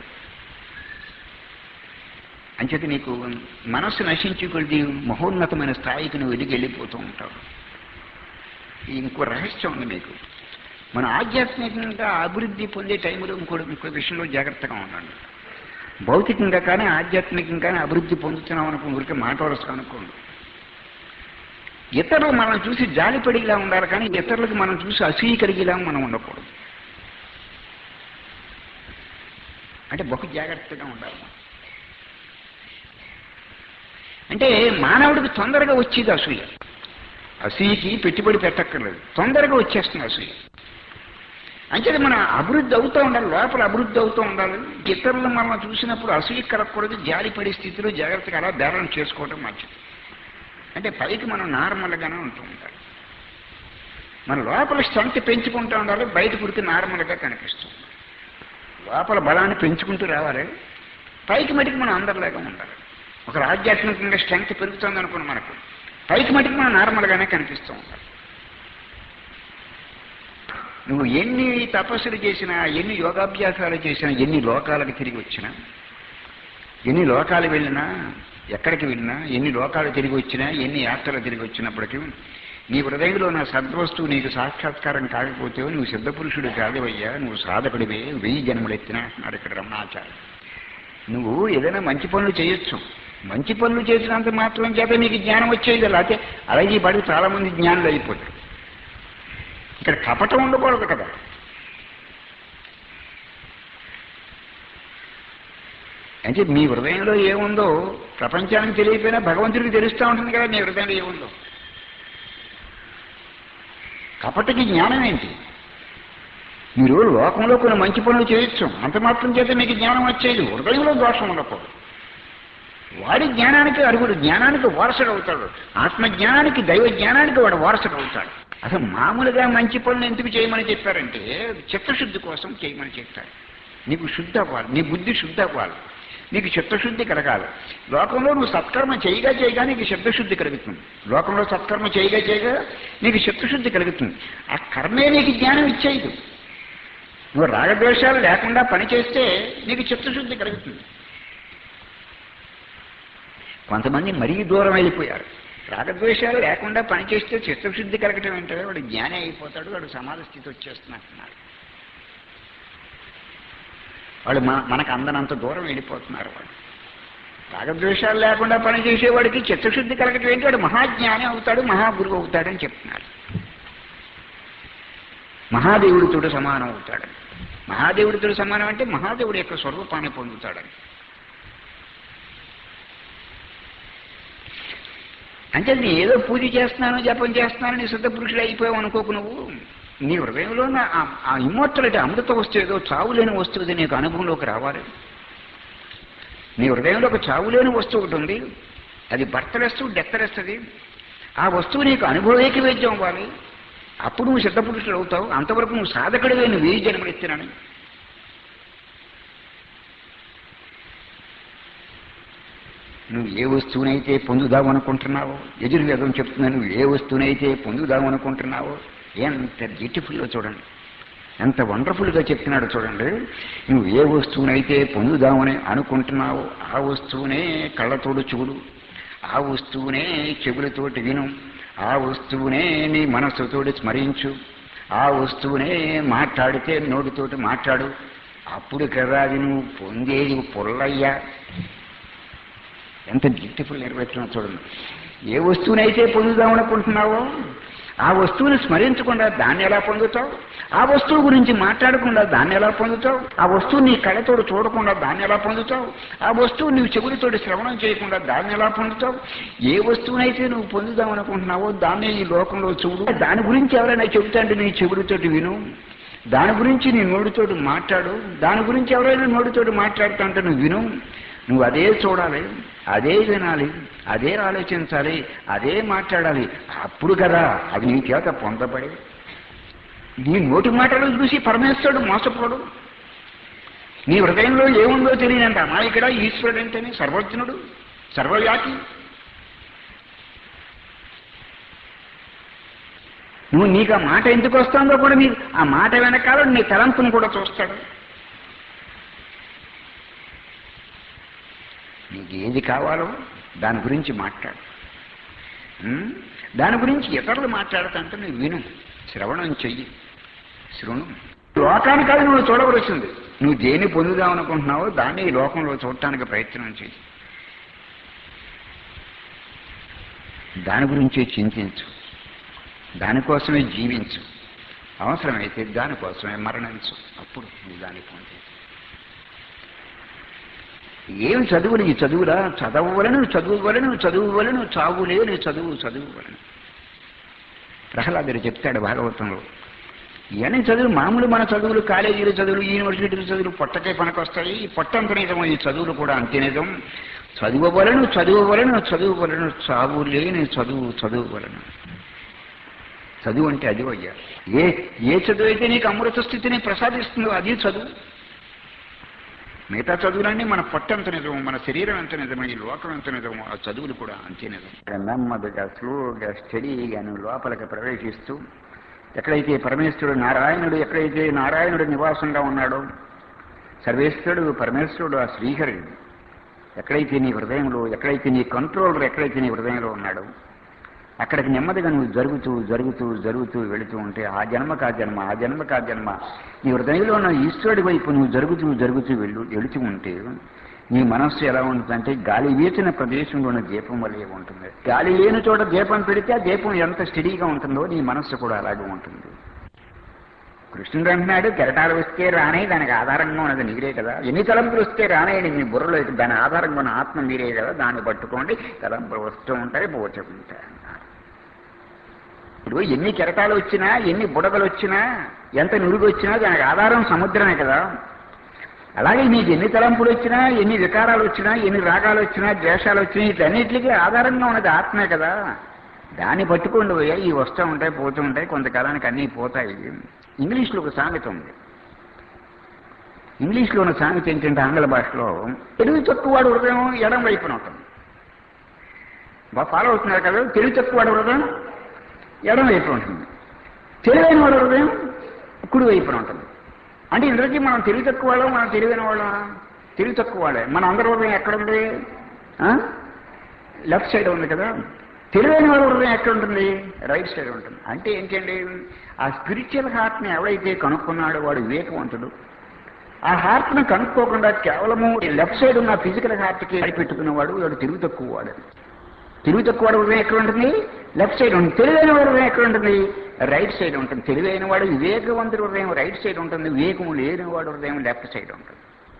అంచేత నీకు మనస్సు నశించి కొద్ది మహోన్నతమైన స్థాయికి నువ్వు ఎదిగి వెళ్ళిపోతూ ఉంటావు ఇంకో రహస్యం ఉంది మీకు మన ఆధ్యాత్మికంగా అభివృద్ధి పొందే టైంలో ఇంకో ఇంకో విషయంలో జాగ్రత్తగా ఉండండి భౌతికంగా కానీ ఆధ్యాత్మికంగా కానీ అభివృద్ధి పొందుతున్నాం అనుకో ఊరికే మాట వరుస అనుకోండి ఇతరులు మనం చూసి జాలిపడిలా ఉండాలి కానీ ఇతరులకు మనం చూసి అసూయ కలిగేలా మనం ఉండకూడదు అంటే బహు జాగ్రత్తగా ఉండాలి మనం. అంటే మానవుడికి తొందరగా వచ్చేది అసూయ అసూయకి పెట్టుబడి పెట్టక్కర్లేదు తొందరగా వచ్చేస్తుంది అసూయ అంచేది మనం అభివృద్ధి అవుతూ ఉండాలి లోపల అభివృద్ధి అవుతూ ఉండాలి ఇతరులు మనం చూసినప్పుడు అసూయ కలగకూడదు జాలి పడే స్థితిలో జాగ్రత్తగా అలా బ్యాలెన్స్ చేసుకోవడం మంచిది అంటే పైకి మనం నార్మల్గానే ఉంటూ ఉండాలి మన లోపల స్ట్రెంగ్త్ పెంచుకుంటూ ఉండాలి బయట పుడితే నార్మల్గా కనిపిస్తుంది లోపల బలాన్ని పెంచుకుంటూ రావాలి పైకి మటుకు మనం అందరిలాగా ఉండాలి ఒక ఆధ్యాత్మికంగా స్ట్రెంగ్త్ పెరుగుతుంది అనుకోండి మనకు పైకి మటుకు మనం నార్మల్గానే కనిపిస్తూ ఉండాలి నువ్వు ఎన్ని తపస్సులు చేసినా ఎన్ని యోగాభ్యాసాలు చేసినా ఎన్ని లోకాలకు తిరిగి వచ్చినా ఎన్ని లోకాలు వెళ్ళినా ఎక్కడికి వెళ్ళినా ఎన్ని లోకాలు తిరిగి వచ్చినా ఎన్ని యాత్రలు తిరిగి వచ్చినప్పటికీ నీ హృదయంలో నా సద్వస్తువు నీకు సాక్షాత్కారం కాకపోతే నువ్వు సిద్ధపురుషుడు కాదవయ్యా నువ్వు సాధకుడివే వెయ్యి జన్మలెత్తినా అన్నాడు ఇక్కడ రమణాచార్య నువ్వు ఏదైనా మంచి పనులు చేయొచ్చు మంచి పనులు చేసినంత మాత్రం చేత నీకు జ్ఞానం వచ్చేది లేకపోతే అలాగే పడి చాలా మంది జ్ఞానులు అయిపోతారు ఇక్కడ కపటం ఉండకూడదు కదా అంటే మీ హృదయంలో ఏముందో ప్రపంచానికి తెలియకపోయినా భగవంతుడికి తెలుస్తూ ఉంటుంది కదా నీ హృదయంలో ఏముందో కపటకి జ్ఞానం ఏంటి మీరు లోకంలో కొన్ని మంచి పనులు చేయొచ్చు అంత మాత్రం చేత మీకు జ్ఞానం వచ్చేది హృదయంలో దోషం ఉండకూడదు వాడి జ్ఞానానికి అరుగుడు జ్ఞానానికి వారసుడు అవుతాడు ఆత్మజ్ఞానానికి దైవ జ్ఞానానికి వాడు వారసుడు అవుతాడు అసలు మామూలుగా మంచి పనులు ఎందుకు చేయమని చెప్పారంటే చిత్తశుద్ధి కోసం చేయమని చెప్పారు నీకు శుద్ధి అవ్వాలి నీ బుద్ధి శుద్ధి అవ్వాలి నీకు చిత్తశుద్ధి కలగాలి లోకంలో నువ్వు సత్కర్మ చేయగా చేయగా నీకు చిత్తశుద్ధి కలుగుతుంది లోకంలో సత్కర్మ చేయగా చేయగా నీకు చిత్తశుద్ధి కలుగుతుంది ఆ కర్మే నీకు జ్ఞానం ఇచ్చేది నువ్వు రాగద్వేషాలు లేకుండా పని చేస్తే నీకు చిత్తశుద్ధి కలుగుతుంది కొంతమంది మరీ దూరం అయిపోయారు రాగద్వేషాలు లేకుండా పనిచేస్తే చిత్తశుద్ధి కలగటం ఏంటంటే వాడు జ్ఞాని అయిపోతాడు వాడు సమాధి స్థితి వచ్చేస్తున్నట్టున్నాడు వాళ్ళు మన మనకు అందనంత దూరం వెళ్ళిపోతున్నారు వాడు రాగద్వేషాలు లేకుండా పనిచేసేవాడికి చిత్తశుద్ధి కలగటం ఏంటి వాడు మహాజ్ఞాని అవుతాడు మహాగురువు అవుతాడని చెప్తున్నారు మహాదేవుడితో సమానం అవుతాడు మహాదేవుడితో సమానం అంటే మహాదేవుడి యొక్క స్వరూపాన్ని పొందుతాడని అంటే నీ ఏదో పూజ చేస్తున్నాను జపం చేస్తున్నాను నీ శుద్ధ పురుషుడు అయిపోయావు అనుకోకు నువ్వు నీ హృదయంలో నా- ఆ- ఆ ఇమ్మోర్టలిటీ అమృత వస్తువు ఏదో చావులేని వస్తువు ఇది నీకు అనుభవంలోకి రావాలి నీ హృదయంలో ఒక చావులేని వస్తువు ఒకటి ఉంది అది భర్తలేస్తూ డెత్తలేస్తుంది ఆ వస్తువు నీకు అనుభవేకి వేద్యం అవ్వాలి అప్పుడు నువ్వు సిద్ధపురుషుడు అవుతావు అంతవరకు నువ్వు సాధకుడివే నువ్వు ఏ జన్మలు ఎత్తినాను నువ్వు ఏ వస్తువునైతే పొందుదాం అనుకుంటున్నావో ఎదుర్వేదం చెప్తున్నా నువ్వు ఏ వస్తువునైతే పొందుదాం అనుకుంటున్నావో ఎంత బ్యూటిఫుల్గా చూడండి ఎంత వండర్ఫుల్గా చెప్తున్నాడు చూడండి నువ్వు ఏ వస్తువునైతే పొందుదామని అనుకుంటున్నావో ఆ వస్తువునే కళ్ళతోడు చూడు ఆ వస్తువునే చెవులతోటి విను ఆ వస్తువునే నీ మనస్సుతోటి స్మరించు ఆ వస్తువునే మాట్లాడితే నోటితోటి మాట్లాడు అప్పుడు కదా అది నువ్వు పొందేది పొల్లయ్యా ఎంత బ్యూటిఫుల్ నిర్వచనం చూడండి ఏ వస్తువునైతే పొందుదామనుకుంటున్నావో ఆ వస్తువుని స్మరించకుండా దాన్ని ఎలా పొందుతావు ఆ వస్తువు గురించి మాట్లాడకుండా దాన్ని ఎలా పొందుతావు ఆ వస్తువు నీ కళ్ళతోడు చూడకుండా దాన్ని ఎలా పొందుతావు ఆ వస్తువు నువ్వు చెవులతోటి శ్రవణం చేయకుండా దాన్ని ఎలా పొందుతావు ఏ వస్తువునైతే నువ్వు పొందుదామనుకుంటున్నావో దాన్ని ఈ లోకంలో చూడు దాని గురించి ఎవరైనా చెబుతాంటే నీ చెవులతోటి విను దాని గురించి నీ నోటితోటి మాట్లాడు దాని గురించి ఎవరైనా నోటితోటి మాట్లాడుతుంటే నువ్వు విను నువ్వు అదే చూడాలి అదే వినాలి అదే ఆలోచించాలి అదే మాట్లాడాలి అప్పుడు కదా అది నీ చేత పొందబడి నీ నోటి మాటలు చూసి పరమేశ్వరుడు మోసపోడు నీ హృదయంలో ఏముందో తెలియనంత అమాయకుడా ఈశ్వరుడు అంటేనే సర్వజ్ఞుడు సర్వవ్యాపి నువ్వు నీకు ఆ మాట ఎందుకు వస్తుందో కూడా నీ ఆ మాట వెనకాల నీ తలంపును కూడా చూస్తాడు నీకు ఏది కావాలో దాని గురించి మాట్లాడు ఉం? దాని గురించి ఇతరులు మాట్లాడుతుంటే నువ్వు విను శ్రవణం చెయ్యి శృణు లోకానికి అది నువ్వు చూడవలసింది నువ్వు దేన్ని పొందుదాం అనుకుంటున్నావో దాన్ని ఈ లోకంలో చూడటానికి ప్రయత్నం చెయ్యి దాని గురించే చింతించు దానికోసమే జీవించు అవసరమైతే దానికోసమే మరణించు అప్పుడు నువ్వు దాన్ని పొంది ఏమి చదువులు ఈ చదువురా చదవవలను చదువువలను చదువువలను చావులేని చదువు చదువువలను ప్రహ్లాదుడు చెప్తాడు భాగవతంలో ఇవన్నీ చదువులు మామూలు మన చదువులు కాలేజీల చదువులు యూనివర్సిటీల చదువులు పొట్టకే పనికొస్తాయి ఈ పొట్టంత నిజం ఈ చదువులు కూడా అంతే నిజం చదువవలను చదువవలను చదువువలను చావు లేని చదువు చదువువలను చదువు అంటే అది అయ్యా ఏ ఏ చదువు అయితే నీకు అమృత స్థితిని ప్రసాదిస్తుందో అది చదువు మిగతా చదువులన్నీ మన పొట్టంత నిజం మన శరీరం ఎంత నిజం ఈ లోకం ఎంత నిజం ఆ చదువులు కూడా అంతే నిజం నెమ్మదిగా స్లోగా స్టడీగా నువ్వు లోపలికి ప్రవేశిస్తూ ఎక్కడైతే పరమేశ్వరుడు నారాయణుడు ఎక్కడైతే నారాయణుడు నివాసంగా ఉన్నాడో సర్వేశ్వరుడు పరమేశ్వరుడు ఆ శ్రీహరుడు ఎక్కడైతే నీ హృదయంలో ఎక్కడైతే నీ కంట్రోలర్ ఎక్కడైతే నీ హృదయంలో ఉన్నాడో అక్కడికి నెమ్మదిగా నువ్వు జరుగుతూ జరుగుతూ జరుగుతూ వెళుతూ ఉంటే ఆ జన్మకు ఆ జన్మ ఆ జన్మకు ఆ జన్మ నీ హృదయంలో ఉన్న ఈశ్వరుడి వైపు నువ్వు జరుగుతూ జరుగుతూ వెళ్ళు వెళుతూ ఉంటే నీ మనస్సు ఎలా ఉంటుందంటే గాలి వీచిన ప్రదేశంలో ఉన్న దీపం వల్లే ఉంటుంది గాలి లేని చోట దీపం పెడితే ఆ దీపం ఎంత స్టడీగా ఉంటుందో నీ మనస్సు కూడా అలాగే ఉంటుంది కృష్ణుడు అంటున్నాడు కెరటాలు వస్తే రానే దానికి ఆధారంగా ఉన్నది నీరే కదా ఎన్ని తలంపులు వస్తే రానేయండి మీ బుర్రలో దాని ఆధారంగా ఉన్న ఆత్మ మీరే కదా దాన్ని పట్టుకోండి తలంపులు వస్తూ ఉంటాయి పోతూ ఉంటాయి అన్నారు. ఇప్పుడు ఎన్ని కెరటాలు వచ్చినా ఎన్ని బుడగలు వచ్చినా ఎంత నురుగు వచ్చినా దానికి ఆధారం సముద్రమే కదా అలాగే నీకు ఎన్ని తలంపులు వచ్చినా ఎన్ని వికారాలు వచ్చినా ఎన్ని రాగాలు వచ్చినా ద్వేషాలు వచ్చినా వీటన్నిటికీ ఆధారంగా ఉన్నది ఆత్మే కదా దాన్ని పట్టుకోండి పోయా ఈ వస్తూ ఉంటాయి పోతూ ఉంటాయి కొంతకాలానికి అన్నీ పోతాయి ఇంగ్లీష్లో ఒక సామెత ఉంది ఇంగ్లీష్లో ఉన్న సామెత ఏంటంటే ఆంగ్ల భాషలో తెలుగు తక్కువవాడు హృదయం ఎడం వైపున ఉంటుంది బాగా ఫాలో అవుతున్నారు కదా తెలుగు తక్కువవాడు హృదయం ఎడం వైపున ఉంటుంది తెలివైన వాడు హృదయం కుడి వైపున ఉంటుంది అంటే ఇందులోకి మనం తెలివి తక్కువ వాళ్ళం మనం తెలివైన వాళ్ళం తెలివి తక్కువ వాళ్ళే మన అందరి హృదయం ఎక్కడుంది లెఫ్ట్ సైడ్ ఉంది కదా తెలివైన వాళ్ళ హృదయం ఎక్కడ ఉంటుంది రైట్ సైడ్ ఉంటుంది అంటే ఏంటండి ఆ స్పిరిచువల్ హార్ట్ని ఎవడైతే కనుక్కున్నాడో వాడు వివేకవంతుడు ఆ హార్ట్ని కనుక్కోకుండా కేవలము లెఫ్ట్ సైడ్ ఉన్న ఫిజికల్ హార్ట్కి పెట్టుకున్నవాడు వాడు తెలివి తక్కువ వాడు తెలివి తక్కువ వాడు హృదయం ఎక్కడ ఉంటుంది లెఫ్ట్ సైడ్ ఉంటుంది తెలివైన వాడు హృదయం ఎక్కడ ఉంటుంది రైట్ సైడ్ ఉంటుంది తెలివైన వాడు వివేకవంతుడు హృదయం రైట్ సైడ్ ఉంటుంది వివేకము లేని వాడు హృదయం లెఫ్ట్ సైడ్ ఉంటుంది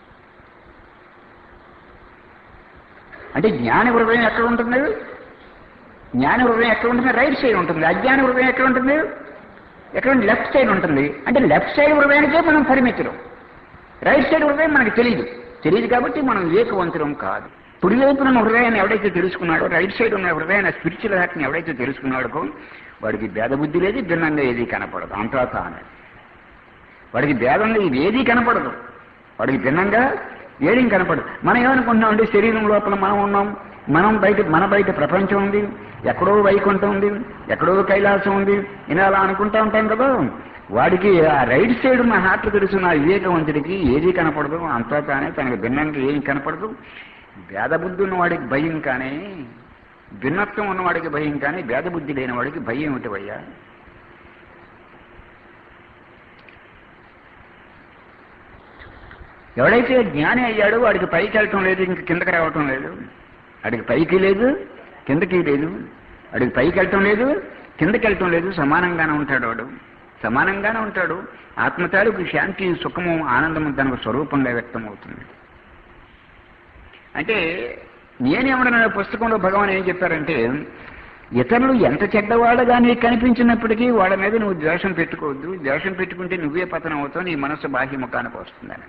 అంటే జ్ఞాని హృదయం ఎక్కడ ఉంటుంది జ్ఞాని హృదయం ఎక్కడ ఉంటుంది రైట్ సైడ్ ఉంటుంది అజ్ఞాని హృదయం ఎక్కడ ఉంటుంది ఎక్కడ లెఫ్ట్ సైడ్ ఉంటుంది అంటే లెఫ్ట్ సైడ్ హృదయానికే మనం పరిమితులు రైట్ సైడ్ హృదయం మనకు తెలియదు తెలియదు కాబట్టి మనం వివేకవంతులం కాదు కుడి వైపున ఉన్న హృదయాన్ని ఎవడైతే తెలుసుకున్నాడో రైట్ సైడ్ ఉన్న హృదయాన్ని స్పిరిచువల్ హార్ట్ని ఎవడైతే తెలుసుకున్నాడో వాడికి భేద బుద్ధి లేదు భిన్నంగా ఏది కనపడదు అంతా తానే వాడికి భేదంగా ఇది ఏదీ కనపడదు వాడికి భిన్నంగా ఏదీ కనపడదు మనం ఏమనుకుంటున్నాం అంటే శరీరం లోపల మనం ఉన్నాం మనం బయట మన బయట ప్రపంచం ఉంది ఎక్కడో వైకుంఠం ఉంది ఎక్కడో కైలాసం ఉంది ఇలా అలా అనుకుంటా ఉంటాం కదా వాడికి ఆ రైట్ సైడ్ ఉన్న హార్ట్ తెలుసున్న ఆ వివేకవంతుడికి ఏదీ కనపడదు అంతా తానే తనకు భిన్నంగా ఏం కనపడదు భేదబుద్ధి ఉన్నవాడికి భయం కానీ భిన్నత్వం ఉన్నవాడికి భయం కానీ భేదబుద్ధి లేని వాడికి భయం ఏమిటి భయ్యా ఎవడైతే జ్ఞాని అయ్యాడో వాడికి పైకి వెళ్ళటం లేదు ఇంక కిందకి రావటం లేదు వాడికి పైకి లేదు కిందకి లేదు వాడికి పైకి వెళ్ళటం లేదు కిందకి వెళ్ళటం లేదు సమానంగానే ఉంటాడు వాడు సమానంగానే ఉంటాడు ఆత్మతాలకు శాంతి సుఖము ఆనందము తనకు స్వరూపంగా వ్యక్తం అవుతుంది అంటే నేనేమన్నా పుస్తకంలో భగవాన్ ఏం చెప్పారంటే ఇతరులు ఎంత చెడ్డవాళ్ళగా నీకు కనిపించినప్పటికీ వాళ్ళ మీద నువ్వు ద్వేషం పెట్టుకోవద్దు ద్వేషం పెట్టుకుంటే నువ్వే పతనం అవుతావు నీ మనసు బాహ్యముఖానికి వస్తుందని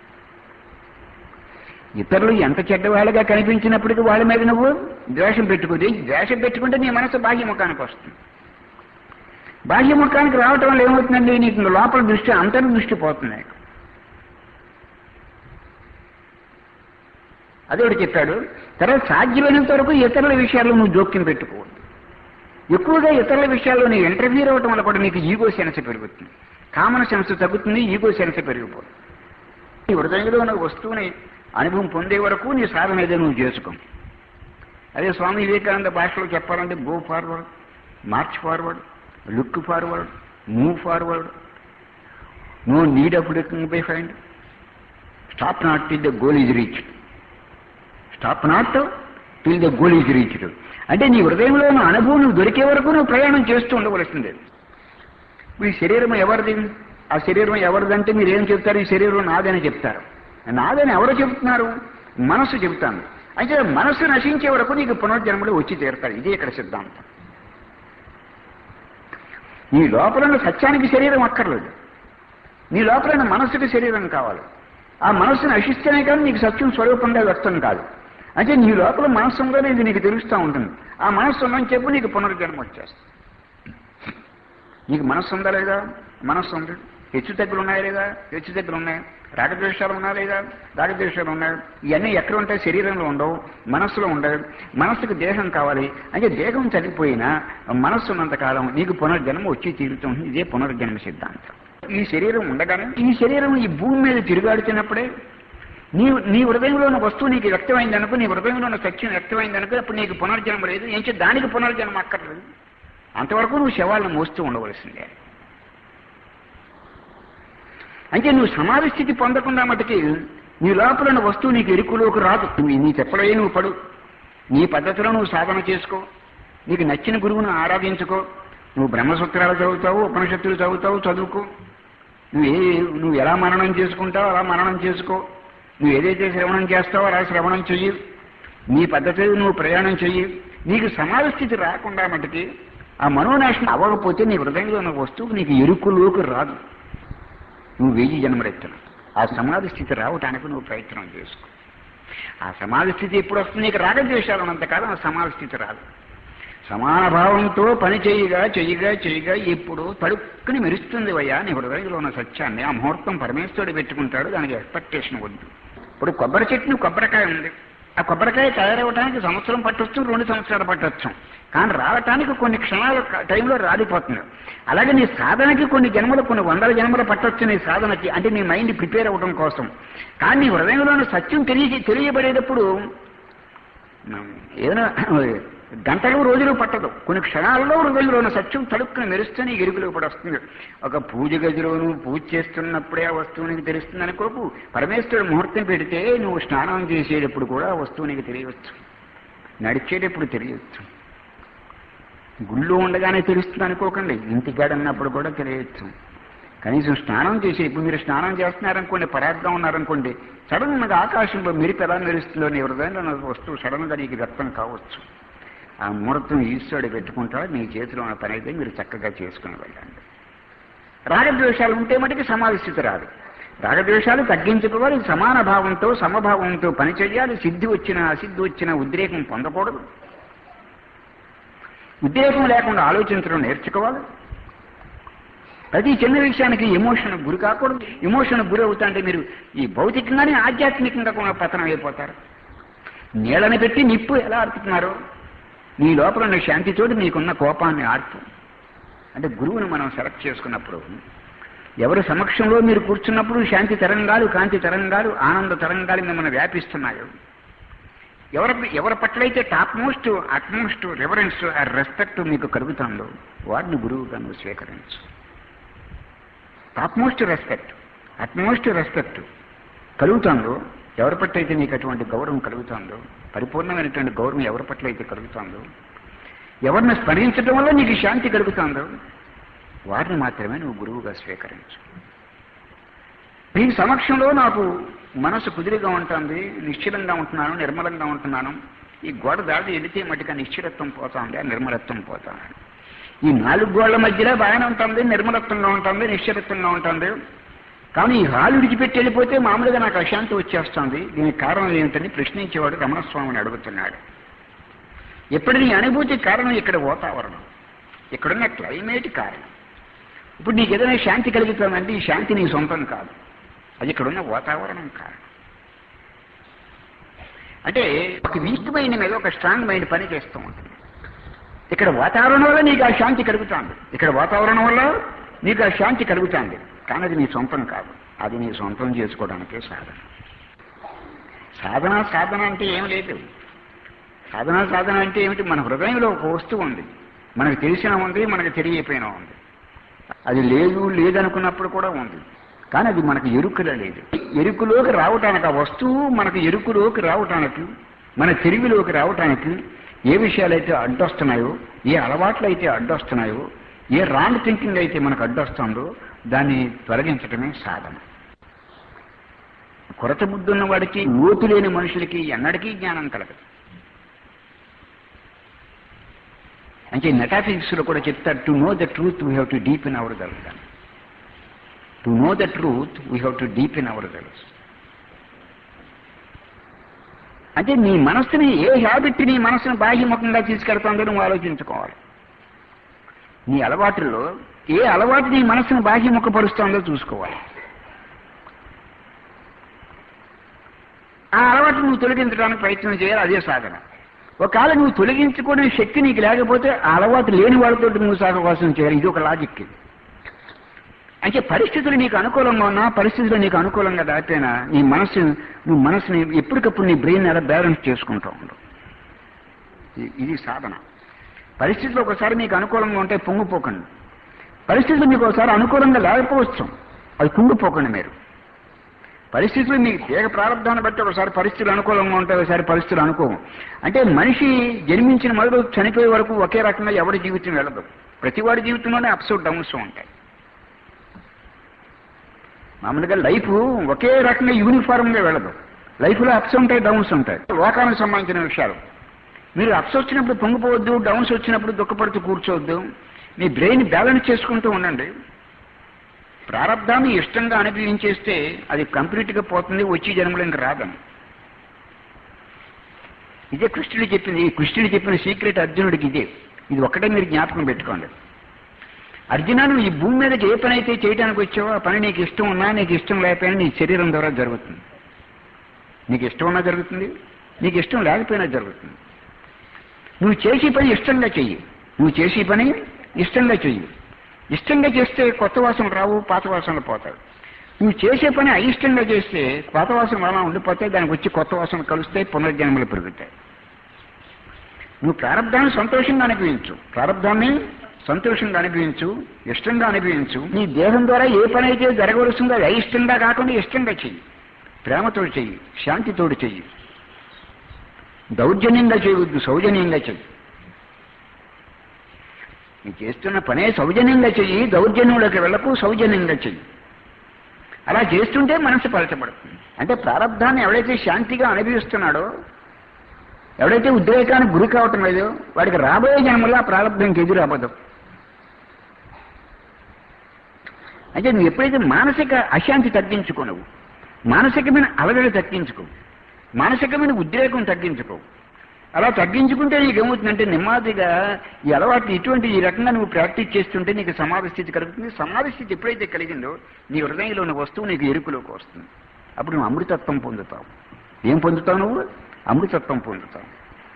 ఇతరులు ఎంత చెడ్డవాళ్ళగా కనిపించినప్పటికీ వాళ్ళ మీద నువ్వు ద్వేషం పెట్టుకుంటే ద్వేషం పెట్టుకుంటే నీ మనసు బాహ్యముఖానికి వస్తుంది బాహ్యముఖానికి రావటం వల్ల ఏమవుతుందండి నీకు లోపల దృష్టి అంతర్ దృష్టి పోతుంది అదే ఒకటి చెప్పాడు తర్వాత సాధ్యమైనంత వరకు ఇతరుల విషయాల్లో నువ్వు జోక్యం పెట్టుకోవద్దు ఎక్కువగా ఇతరుల విషయాల్లో నీ ఇంటర్వ్యూ అవ్వటం వల్ల కూడా నీకు ఈగో సెన్స్ పెరుగుతుంది కామన్ సెన్స్ తగ్గుతుంది ఈగో సెన్స్ పెరిగిపోతుంది నీ హృదయంలో ఉన్న వస్తువుని అనుభవం పొందే వరకు నీ సాధన ఏదో నువ్వు చేసుకో అదే స్వామి వివేకానంద భాషలో చెప్పాలంటే go forward march forward look forward move forward no need of looking behind stop not till the goal is reached stop not till the goal is reached అంటే నీ హృదయంలో ఉన్న అనుభవం నువ్వు దొరికే వరకు నువ్వు ప్రయాణం చేస్తూ ఉండవలసిందే మీ శరీరం ఎవరిది ఆ శరీరం ఎవరిదంటే మీరు ఏం చెప్తారు ఈ శరీరం నాదని చెప్తారు నాదని ఎవరు చెప్తున్నారు మనస్సు చెబుతాను అయితే మనస్సు నశించే వరకు నీకు పునర్జన్మలు వచ్చి తీరుతారు ఇదే ఇక్కడ సిద్ధాంతం నీ లోపల ఉన్న సత్యానికి శరీరం అక్కర్లేదు నీ లోపల ఉన్న మనస్సుకి శరీరం కావాలి ఆ మనస్సు నశిస్తేనే కానీ నీకు సత్యం స్వరూపంగా వ్యక్తం కాదు అంటే నీ లోపల మనస్సు ఉందని ఇది నీకు తెలుస్తూ ఉంటుంది ఆ మనస్సు ఉందని చెప్పు నీకు పునర్జన్మ వచ్చేస్తుంది నీకు మనస్సు ఉందా లేదా మనస్సు ఉంది హెచ్చు తగ్గులు ఉన్నాయా లేదా హెచ్చు తగ్గులు ఉన్నాయి రాగద్వేషాలు ఉన్నాయా లేదా రాగద్వేషాలు ఉన్నాయి ఇవన్నీ ఎక్కడ ఉంటాయి శరీరంలో ఉండవు మనస్సులో ఉండవు మనస్సుకు దేహం కావాలి అంటే దేహం చనిపోయినా మనస్సు ఉన్నంతకాలం నీకు పునర్జన్మ వచ్చి తీరుతుంది ఇదే పునర్జన్మ సిద్ధాంతం ఈ శరీరం ఉండగానే ఈ శరీరం ఈ భూమి మీద తిరుగాడుతున్నప్పుడే నీ నీ హృదయంలో ఉన్న వస్తువు నీకు వ్యక్తమైంది అనుకో నీ హృదయంలో ఉన్న సత్యం వ్యక్తమైంది అనుకో అప్పుడు నీకు పునర్జన్మ లేదు ఏం చేసి దానికి పునర్జన్మ అక్కర్లేదు అంతవరకు నువ్వు శవాలను మోస్తూ ఉండవలసిందే అంటే నువ్వు సమాధి స్థితి పొందకుండా మటుకి నీ లోపల ఉన్న వస్తువు నీకు ఎరుకులోకి రాదు నువ్వు నీ చెప్పలే నువ్వు పడు నీ పద్ధతిలో నువ్వు సాధన చేసుకో నీకు నచ్చిన గురువును ఆరాధించుకో నువ్వు బ్రహ్మసూత్రాలు చదువుతావు ఉపనిషత్తులు చదువుతావు చదువుకో నువ్వు ఏ నువ్వు ఎలా మననం చేసుకుంటావు అలా మననం చేసుకో నువ్వు ఏదైతే శ్రవణం చేస్తావో అలా శ్రవణం చెయ్యి నీ పద్ధతి నువ్వు ప్రయాణం చెయ్యి నీకు సమాధి స్థితి రాకుండా మటుకి ఆ మనోనాశనం అవ్వకపోతే నీ హృదయంలో ఉన్న వస్తువు నీకు ఎరుకులోకి రాదు నువ్వు వెయ్యి జన్మరెత్తున ఆ సమాధి స్థితి రావటానికి నువ్వు ప్రయత్నం చేసుకో ఆ సమాధి స్థితి ఎప్పుడు వస్తుంది నీకు రాగద్వేషాలు ఉన్నంతకాలం ఆ సమాధి స్థితి రాదు సమాన భావంతో పని చేయగా చెయ్యగా చెయ్యగా ఎప్పుడు తడుక్కుని మెరుస్తుంది వయ్యా నీ హృదయంలో ఉన్న సత్యాన్ని ఆ ముహూర్తం పరమేశ్వరుడు పెట్టుకుంటాడు దానికి ఎక్స్పెక్టేషన్ వద్దు ఇప్పుడు కొబ్బరి చెట్టు కొబ్బరికాయ ఉంది ఆ కొబ్బరికాయ తయారవడానికి సంవత్సరం పట్టొచ్చు రెండు సంవత్సరాలు పట్టొచ్చు కానీ రావటానికి కొన్ని క్షణాల టైంలో రాలిపోతుంది అలాగే నీ సాధనకి కొన్ని జన్మలు కొన్ని వందల జన్మలు పట్టొచ్చు నీ సాధనకి అంటే నీ మైండ్ ప్రిపేర్ అవ్వడం కోసం కానీ నీ హృదయంలోని సత్యం తెలియ తెలియబడేటప్పుడు ఏదైనా గంటలు రోజులు పట్టదు కొన్ని క్షణాల్లో హృదయంలో ఉన్న సత్యం తడుక్కుని మెరుస్తూనే ఎరుకులో కూడా వస్తుంది ఒక పూజ గదిలోను పూజ చేస్తున్నప్పుడే ఆ వస్తువు నీకు తెలుస్తుంది అనుకోకు పరమేశ్వరుడు ముహూర్తం పెడితే నువ్వు స్నానం చేసేటప్పుడు కూడా ఆ వస్తువు నీకు తెలియవచ్చు నడిచేటప్పుడు తెలియవచ్చు గుళ్ళు ఉండగానే తెలుస్తుంది అనుకోకండి ఇంటికాడ ఉన్నప్పుడు కూడా తెలియచ్చు కనీసం స్నానం చేసి ఇప్పుడు మీరు స్నానం చేస్తున్నారనుకోండి పరాగ్గా ఉన్నారనుకోండి సడన్గా ఆకాశంలో మెరుపు ఎలా మెరుస్తుందో నీ హృదయంలో ఉన్న వస్తువు సడన్గా నీకు వ్యక్తం కావచ్చు ఆ ముహూర్తం ఈశ్వరుడు పెట్టుకుంటాడు నీ చేతిలో ఉన్న పని అయితే మీరు చక్కగా చేసుకుని వెళ్ళండి రాగద్వేషాలు ఉంటే మటుకు సమాధి స్థితి రాదు రాగద్వేషాలు తగ్గించుకోవాలి సమాన భావంతో సమభావంతో పని చేయాలి సిద్ధి వచ్చిన అసిద్ధి వచ్చిన ఉద్రేకం పొందకూడదు ఉద్రేకం లేకుండా ఆలోచించడం నేర్చుకోవాలి ప్రతి చిన్న విషయానికి ఎమోషన్ గురి కాకూడదు ఎమోషన్ గురి అవుతా అంటే మీరు ఈ భౌతికంగానే ఆధ్యాత్మికంగా కూడా పతనం అయిపోతారు నీళ్ళని పెట్టి నిప్పు ఎలా ఆర్పుతున్నారు నీ లోపల ఉన్న శాంతితోటి నీకున్న కోపాన్ని ఆర్పు అంటే గురువుని మనం సెలెక్ట్ చేసుకున్నప్పుడు ఎవరి సమక్షంలో మీరు కూర్చున్నప్పుడు శాంతి తరంగాలు కాంతి తరంగాలు ఆనంద తరంగాలు మిమ్మల్ని వ్యాపిస్తున్నాయో ఎవరి ఎవరి పట్లయితే టాప్ మోస్ట్ అట్మోస్ట్ రివరెన్స్ ఆ రెస్పెక్ట్ మీకు కలుగుతుందో వాడిని గురువుగా నువ్వు స్వీకరించు top most respect utmost respect కలుగుతుందో ఎవరి పట్ల అయితే నీకు అటువంటి గౌరవం కలుగుతుందో పరిపూర్ణమైనటువంటి గౌరవం ఎవరి పట్ల అయితే కలుగుతుందో ఎవరిని స్మరించడం వల్ల నీకు శాంతి కలుగుతుందో వారిని మాత్రమే నువ్వు గురువుగా స్వీకరించు నీ సమక్షంలో నాకు మనసు కుదిరిగా ఉంటుంది నిశ్చలంగా ఉంటున్నాను నిర్మలంగా ఉంటున్నాను ఈ గోడ దాటి వెళితే మటుగా నిశ్చలత్వం పోతుంది ఆ నిర్మలత్వం పోతుంది ఈ నాలుగు గోళ్ల మధ్యలో బాగానే ఉంటుంది నిర్మలత్వంగా ఉంటుంది నిశ్చలత్వంగా ఉంటుంది కానీ ఈ హాలు విడిచిపెట్టి వెళ్ళిపోతే మామూలుగా నాకు అశాంతి వచ్చేస్తుంది దీనికి కారణం ఏమిటని ప్రశ్నించేవాడు రమణస్వామిని అడుగుతున్నాడు ఎప్పుడు నీ అనుభూతి కారణం ఇక్కడ వాతావరణం ఇక్కడున్న క్లైమేట్ కారణం ఇప్పుడు నీకు ఏదైనా శాంతి కలుగుతుందంటే ఈ శాంతి నీ సొంతం కాదు అది ఇక్కడున్న వాతావరణం కారణం అంటే ఒక వీక్ మైండ్ మీద ఒక స్ట్రాంగ్ మైండ్ పని చేస్తూ ఉంటుంది ఇక్కడ వాతావరణం వల్ల నీకు ఆ శాంతి కలుగుతుంది ఇక్కడ వాతావరణం వల్ల నీకు ఆ శాంతి కలుగుతుంది కానీ అది నీ సొంతం కాదు అది నీ సొంతం చేసుకోవడానికే సాధన సాధన సాధన అంటే ఏం లేదు సాధన సాధన అంటే ఏమిటి మన హృదయంలో ఒక వస్తువు ఉంది మనకు తెలిసిన ఉంది మనకు తెలియపోయినా ఉంది అది లేదు లేదనుకున్నప్పుడు కూడా ఉంది కానీ అది మనకు ఎరుకలో లేదు ఎరుకులోకి రావటానికి ఆ వస్తువు మనకు ఎరుకులోకి రావటానికి మన తెలివిలోకి రావటానికి ఏ విషయాలైతే అడ్డొస్తున్నాయో ఏ అలవాట్లు అయితే అడ్డొస్తున్నాయో ఏ రాంగ్ థింకింగ్ అయితే మనకు అడ్డొస్తుందో దాన్ని తొలగించటమే సాధన కొరత బుద్ధున్న వాడికి లోతు లేని మనుషులకి ఎన్నటికీ జ్ఞానం కలగదు అంటే మెటాఫిజిక్స్ లో కూడా చెప్తారు to know the truth we have to deep in our souls to know the truth we have to deep in our souls అంటే నీ మనస్సుని ఏ హ్యాబిట్ నీ మనస్సును బాహ్యముఖంగా తీసుకెళ్తుందో నువ్వు ఆలోచించుకోవాలి నీ అలవాటుల్లో ఏ అలవాటు నీ మనస్సును బాహ్యముఖపరుస్తుందో చూసుకోవాలి ఆ అలవాటు నువ్వు తొలగించడానికి ప్రయత్నం చేయాలి అదే సాధన ఒకవేళ నువ్వు తొలగించుకునే శక్తి నీకు లేకపోతే ఆ అలవాటు లేని వాళ్ళతో నువ్వు సహవాసం చేయాలి ఇది ఒక లాజిక్ ఇది అంటే పరిస్థితులు నీకు అనుకూలంగా ఉన్నా పరిస్థితులు నీకు అనుకూలంగా దాటిపోయినా నీ మనసు నువ్వు మనసుని ఎప్పటికప్పుడు నీ బ్రెయిన్ ఎలా బ్యాలెన్స్ చేసుకుంటూ ఉండు ఇది- ఇది సాధన పరిస్థితులు ఒకసారి మీకు అనుకూలంగా ఉంటే పొంగిపోకండి పరిస్థితులు మీకు ఒకసారి అనుకూలంగా లేకపోవచ్చు అది కుంగిపోకండి మీరు పరిస్థితులు మీకు తీగ ప్రారంభాన్ని బట్టి ఒకసారి పరిస్థితులు అనుకూలంగా ఉంటాయి ఒకసారి పరిస్థితులు అనుకోవం అంటే మనిషి జన్మించిన మొదలు చనిపోయే వరకు ఒకే రకంగా ఎవరి జీవితం వెళ్ళదు ప్రతివాడి జీవితంలోనే అప్స్ డౌన్స్ ఉంటాయి మామూలుగా లైఫ్ ఒకే రకంగా యూనిఫామ్గా వెళ్ళదు లైఫ్లో అప్స్ ఉంటాయి డౌన్స్ ఉంటాయి లోకానికి సంబంధించిన విషయాలు మీరు అప్స్ వచ్చినప్పుడు పొంగిపోవద్దు డౌన్స్ వచ్చినప్పుడు దుఃఖపడుతూ కూర్చోవద్దు మీ బ్రెయిన్ బ్యాలెన్స్ చేసుకుంటూ ఉండండి ప్రారంధాన్ని ఇష్టంగా అనుభవించేస్తే అది కంప్లీట్గా పోతుంది వచ్చి జన్మలో ఇంక రాదని ఇదే కృష్ణుడు చెప్పింది ఈ కృష్ణుడు చెప్పిన సీక్రెట్ అర్జునుడికి ఇదే ఇది ఒక్కటే మీరు జ్ఞాపకం పెట్టుకోండి అర్జున నువ్వు ఈ భూమి మీదకి ఏ పని అయితే చేయడానికి వచ్చావో ఆ పని నీకు ఇష్టం ఉన్నా నీకు ఇష్టం లేకపోయినా నీ శరీరం ద్వారా జరుగుతుంది నీకు ఇష్టం ఉన్నా జరుగుతుంది నీకు ఇష్టం లేకపోయినా జరుగుతుంది నువ్వు చేసే పని ఇష్టంగా చెయ్యి నువ్వు చేసే పని ఇష్టంగా చెయ్యి ఇష్టంగా చేస్తే కొత్త వాసనలు రావు పాత వాసనలు పోతాయి నువ్వు చేసే పని అయిష్టంగా చేస్తే పాత వాసనలు అలా ఉండిపోతే దానికి వచ్చి కొత్త వాసనలు కలుస్తాయి పునర్జన్మలు పెరుగుతాయి నువ్వు ప్రారంధాన్ని సంతోషంగా అనిపించు ప్రారంధాన్ని సంతోషంగా అనిపించు ఇష్టంగా అనిపించు నీ దేహం ద్వారా ఏ పని అయితే జరగవలసిందో అది అయిష్టంగా కాకుండా ఇష్టంగా చెయ్యి ప్రేమతో చెయ్యి శాంతితోడు చెయ్యి దౌర్జన్యంగా చేయవద్దు సౌజన్యంగా చెయ్యి నువ్వు చేస్తున్న పనే సౌజన్యంగా చెయ్యి దౌర్జన్యంలోకి వెళ్ళకు సౌజన్యంగా చెయ్యి అలా చేస్తుంటే మనసు పలచబడుతుంది అంటే ప్రారంధాన్ని ఎవడైతే శాంతిగా అనుభవిస్తున్నాడో ఎవడైతే ఉద్రేకానికి గురి కావటం లేదో వాడికి రాబోయే జన్మలో ఆ ప్రారంభంకి ఎదురు అవ్వదు అంటే నువ్వు ఎప్పుడైతే మానసిక అశాంతి తగ్గించుకో నువ్వు మానసికమైన అలగడి తగ్గించుకో మానసికమైన ఉద్రేకం తగ్గించుకో అలా తగ్గించుకుంటే నీకు ఏమవుతుందంటే నెమ్మదిగా ఈ అలవాటు ఇటువంటి ఈ రకంగా నువ్వు ప్రాక్టీస్ చేస్తుంటే నీకు సమాధి స్థితి కలుగుతుంది సమాధి స్థితి ఎప్పుడైతే కలిగిందో నీ హృదయంలో ఉన్న వస్తువు నీకు ఎరుకులోకి వస్తుంది అప్పుడు నువ్వు అమృతత్వం పొందుతావు ఏం పొందుతావు నువ్వు అమృతత్వం పొందుతావు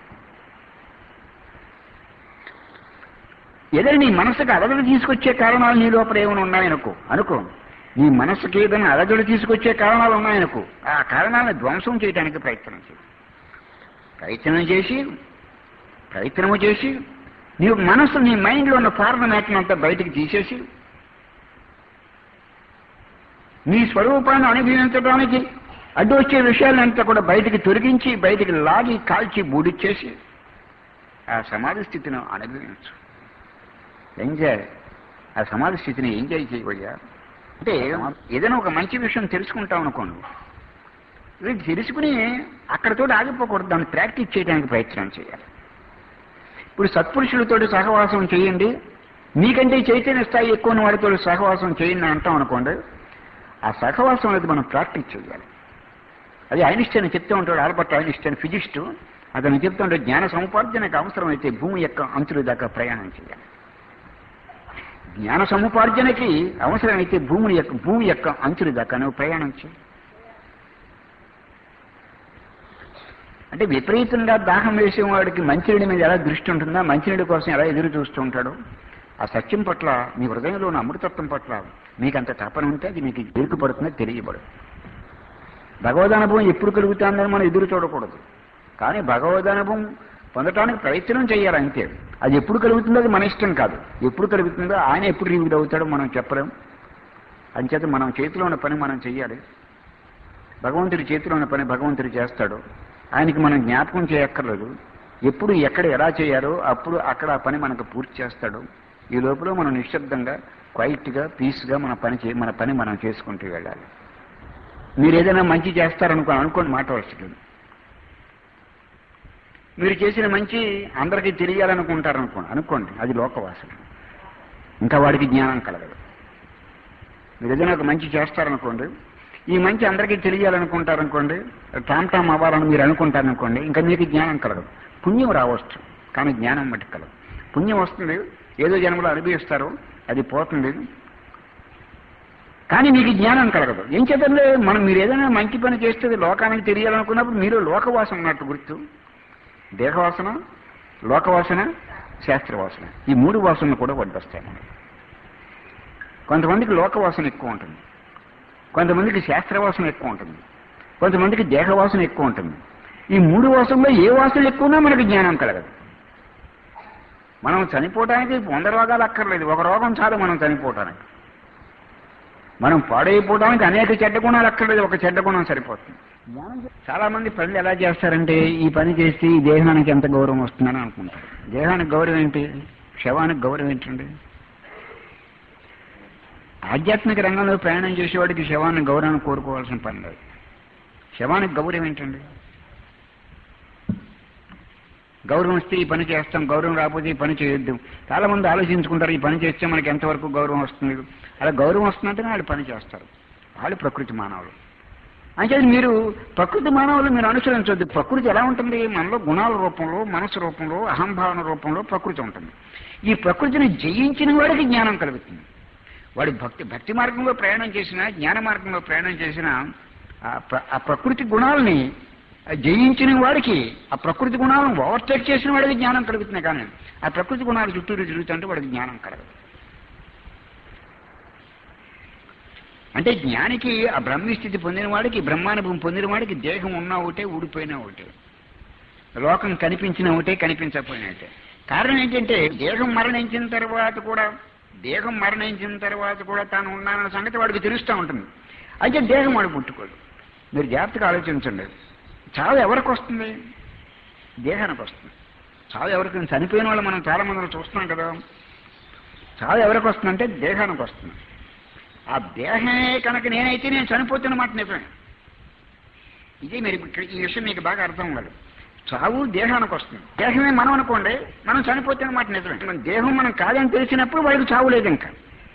ఏదైనా నీ మనసుకు అలజడి తీసుకొచ్చే కారణాలు నీ లోపల ఏమైనా ఉన్నాయనుకో అనుకో నీ మనసుకి ఏదైనా అలజడి తీసుకొచ్చే కారణాలు ఉన్నాయనుకో ఆ కారణాలను ధ్వంసం చేయడానికి ప్రయత్నం చేయి ప్రయత్నం చేసి ప్రయత్నము చేసి నీ మనసు నీ మైండ్లో ఉన్న ఫార్మనేషన్ అంతా బయటికి తీసేసి నీ స్వరూపాన్ని అనుభవించడానికి అడ్డు వచ్చే విషయాలంతా కూడా బయటికి తొలగించి బయటికి లాగి కాల్చి బూడిచ్చేసి ఆ సమాధి స్థితిని అనుభవించు ఎంజాయ్ ఆ సమాధి స్థితిని ఎంజాయ్ చేయబోయా అంటే ఏదైనా ఒక మంచి విషయం తెలుసుకుంటాం అనుకోండి ఇది తెలుసుకుని అక్కడతో ఆగిపోకూడదు దాన్ని ప్రాక్టీస్ చేయడానికి ప్రయత్నం చేయాలి ఇప్పుడు సత్పురుషులతో సహవాసం చేయండి మీకంటే చైతన్య స్థాయి ఎక్కువ ఉన్న వాడితో సహవాసం చేయండి అని అంటాం అనుకోండి ఆ సహవాసం అనేది మనం ప్రాక్టీస్ చేయాలి అది ఐనిస్టైన్ చెప్తూ ఉంటాడు ఆల్బర్ట్ ఐనిస్టైన్ ఫిజిస్టు అతను చెప్తుంటే జ్ఞాన సముపార్జనకు అవసరమైతే భూమి యొక్క అంచుల దాకా ప్రయాణం చేయాలి జ్ఞాన సముపార్జనకి అవసరమైతే భూమి యొక్క భూమి యొక్క అంచుల దాకా నువ్వు ప్రయాణం చేయి అంటే విపరీతంగా దాహం వేసే వాడికి మంచినీడి మీద ఎలా దృష్టి ఉంటుందో మంచినీడి కోసం ఎలా ఎదురు చూస్తూ ఉంటాడో ఆ సత్యం పట్ల మీ హృదయంలో ఉన్న అమృతత్వం పట్ల మీకు అంత తపన ఉంటే అది మీకు ఎరుకు పడుతుందో తెలియబడదు భగవదనుభవం ఎప్పుడు కలుగుతుందని మనం ఎదురు చూడకూడదు కానీ భగవదనుభవం పొందటానికి ప్రయత్నం చేయాలి అంతే అది ఎప్పుడు కలుగుతుందో అది మన ఇష్టం కాదు ఎప్పుడు కలుగుతుందో ఆయన ఎప్పుడు రివీల్ అవుతాడో మనం చెప్పలేం అంచేత మనం చేతిలో ఉన్న పని మనం చెయ్యాలి భగవంతుడి చేతిలో ఉన్న పని భగవంతుడు చేస్తాడు ఆయనకి మనం జ్ఞాపకం చేయక్కర్లేదు ఎప్పుడు ఎక్కడ ఎలా చేయాలో అప్పుడు అక్కడ ఆ పని మనకు పూర్తి చేస్తాడు ఈ లోపల మనం నిశ్శబ్దంగా క్వైట్గా పీస్గా మన పని చే మన పని మనం చేసుకుంటూ వెళ్ళాలి మీరు ఏదైనా మంచి చేస్తారనుకో అనుకోండి మాట వస్తుంది మీరు చేసిన మంచి అందరికీ తెలియాలనుకుంటారనుకోండి అనుకోండి అది లోకవాసన ఇంకా వాడికి జ్ఞానం కలగదు మీరు ఏదైనా ఒక మంచి చేస్తారనుకోండి ఈ మంచి అందరికీ తెలియాలనుకుంటారనుకోండి టామ్ టామ్ అవ్వాలని మీరు అనుకుంటారనుకోండి ఇంకా మీకు జ్ఞానం కలగదు పుణ్యం రావచ్చు కానీ జ్ఞానం మట్టి కలదు పుణ్యం వస్తుంది ఏదో జన్మలో అనుభవిస్తారు అది పోతుంది కానీ మీకు జ్ఞానం కలగదు ఏం చేద్దంటే మనం మీరు ఏదైనా మంచి పని చేస్తే అది లోకానికి తెలియాలనుకున్నప్పుడు మీరు లోకవాసన ఉన్నట్టు గుర్తు దేహవాసన లోకవాసన శాస్త్రవాసన ఈ మూడు వాసనలు కూడా వడ్డొస్తాయి మనకి కొంతమందికి లోకవాసన ఎక్కువ ఉంటుంది కొంతమందికి శాస్త్రవాసన ఎక్కువ ఉంటుంది కొంతమందికి దేహవాసన ఎక్కువ ఉంటుంది ఈ మూడు వాసనలో ఏ వాసన ఎక్కువనా మనకి జ్ఞానం కలగదు మనం చనిపోవడానికి వంద రోగాలు అక్కర్లేదు ఒక రోగం చాలు మనం చనిపోవటానికి మనం పాడైపోవడానికి అనేక చెడ్డ గుణాలు అక్కర్లేదు ఒక చెడ్డ గుణం సరిపోతుంది చాలా మంది పనులు ఎలా చేస్తారంటే ఈ పని చేస్తే ఈ దేహానికి ఎంత గౌరవం వస్తుందని అనుకుంటారు దేహానికి గౌరవం ఏంటి శవానికి గౌరవం ఏంటండి ఆధ్యాత్మిక రంగంలో ప్రయాణం చేసేవాడికి శవాన్ని గౌరవాన్ని కోరుకోవాల్సిన పని లేదు శవానికి గౌరవం ఏంటండి గౌరవం వస్తే ఈ పని చేస్తాం గౌరవం రాకపోతే ఈ పని చేయొద్దు చాలా మంది ఆలోచించుకుంటారు ఈ పని చేస్తే మనకి ఎంతవరకు గౌరవం వస్తుంది అలా గౌరవం వస్తుందంటే వాళ్ళు పని చేస్తారు వాళ్ళు ప్రకృతి మానవులు అంటే మీరు ప్రకృతి మానవులు మీరు అనుసరించొద్దు ప్రకృతి ఎలా ఉంటుంది మనలో గుణాల రూపంలో మనసు రూపంలో అహంభావన రూపంలో ప్రకృతి ఉంటుంది ఈ ప్రకృతిని జయించిన వాడికి జ్ఞానం కలుగుతుంది వాడు భక్తి భక్తి మార్గంలో ప్రయాణం చేసిన జ్ఞాన మార్గంలో ప్రయాణం చేసిన ఆ ప్ర- ఆ ప్రకృతి గుణాలని జయించిన వాడికి ఆ ప్రకృతి గుణాలను ఓవర్టేక్ చేసిన వాడికి జ్ఞానం కలుగుతుంది కానీ ఆ ప్రకృతి గుణాలు చుట్టూరు తిరుగుతుంటే వాడికి జ్ఞానం కలగదు అంటే జ్ఞానికి ఆ బ్రహ్మస్థితి పొందిన వాడికి బ్రహ్మానుభవం పొందిన వాడికి దేహం ఉన్నా ఒకటే ఊడిపోయినా ఒకటే లోకం కనిపించిన ఒకటే కనిపించకపోయినా ఒకటే కారణం ఏంటంటే దేహం మరణించిన తర్వాత కూడా దేహం మరణించిన తర్వాత కూడా తాను ఉన్నానన్న సంగతి వాడికి తెలుస్తూ ఉంటుంది అయితే దేహం వాడు ముట్టుకోడు మీరు జాగ్రత్తగా ఆలోచించండి చావు ఎవరికి వస్తుంది దేహానికి వస్తుంది చావు ఎవరికి చనిపోయిన వాళ్ళు మనం చాలా మందిని చూస్తున్నాం కదా చావు ఎవరికి వస్తుందంటే దేహానికి వస్తుంది ఆ దేహమే కనుక నేనైతే నేను చనిపోతున్నమాట నిజమే ఇది మీరు ఇక్కడ ఈ విషయం మీకు బాగా అర్థం అవ్వాలి చావు దేహానికి వస్తుంది దేహమే మనం అనుకోండి మనం చనిపోతున్నమాట నిజమే మన దేహం మనం కాదని తెలిసినప్పుడు వాడికి చావు లేదు ఇంకా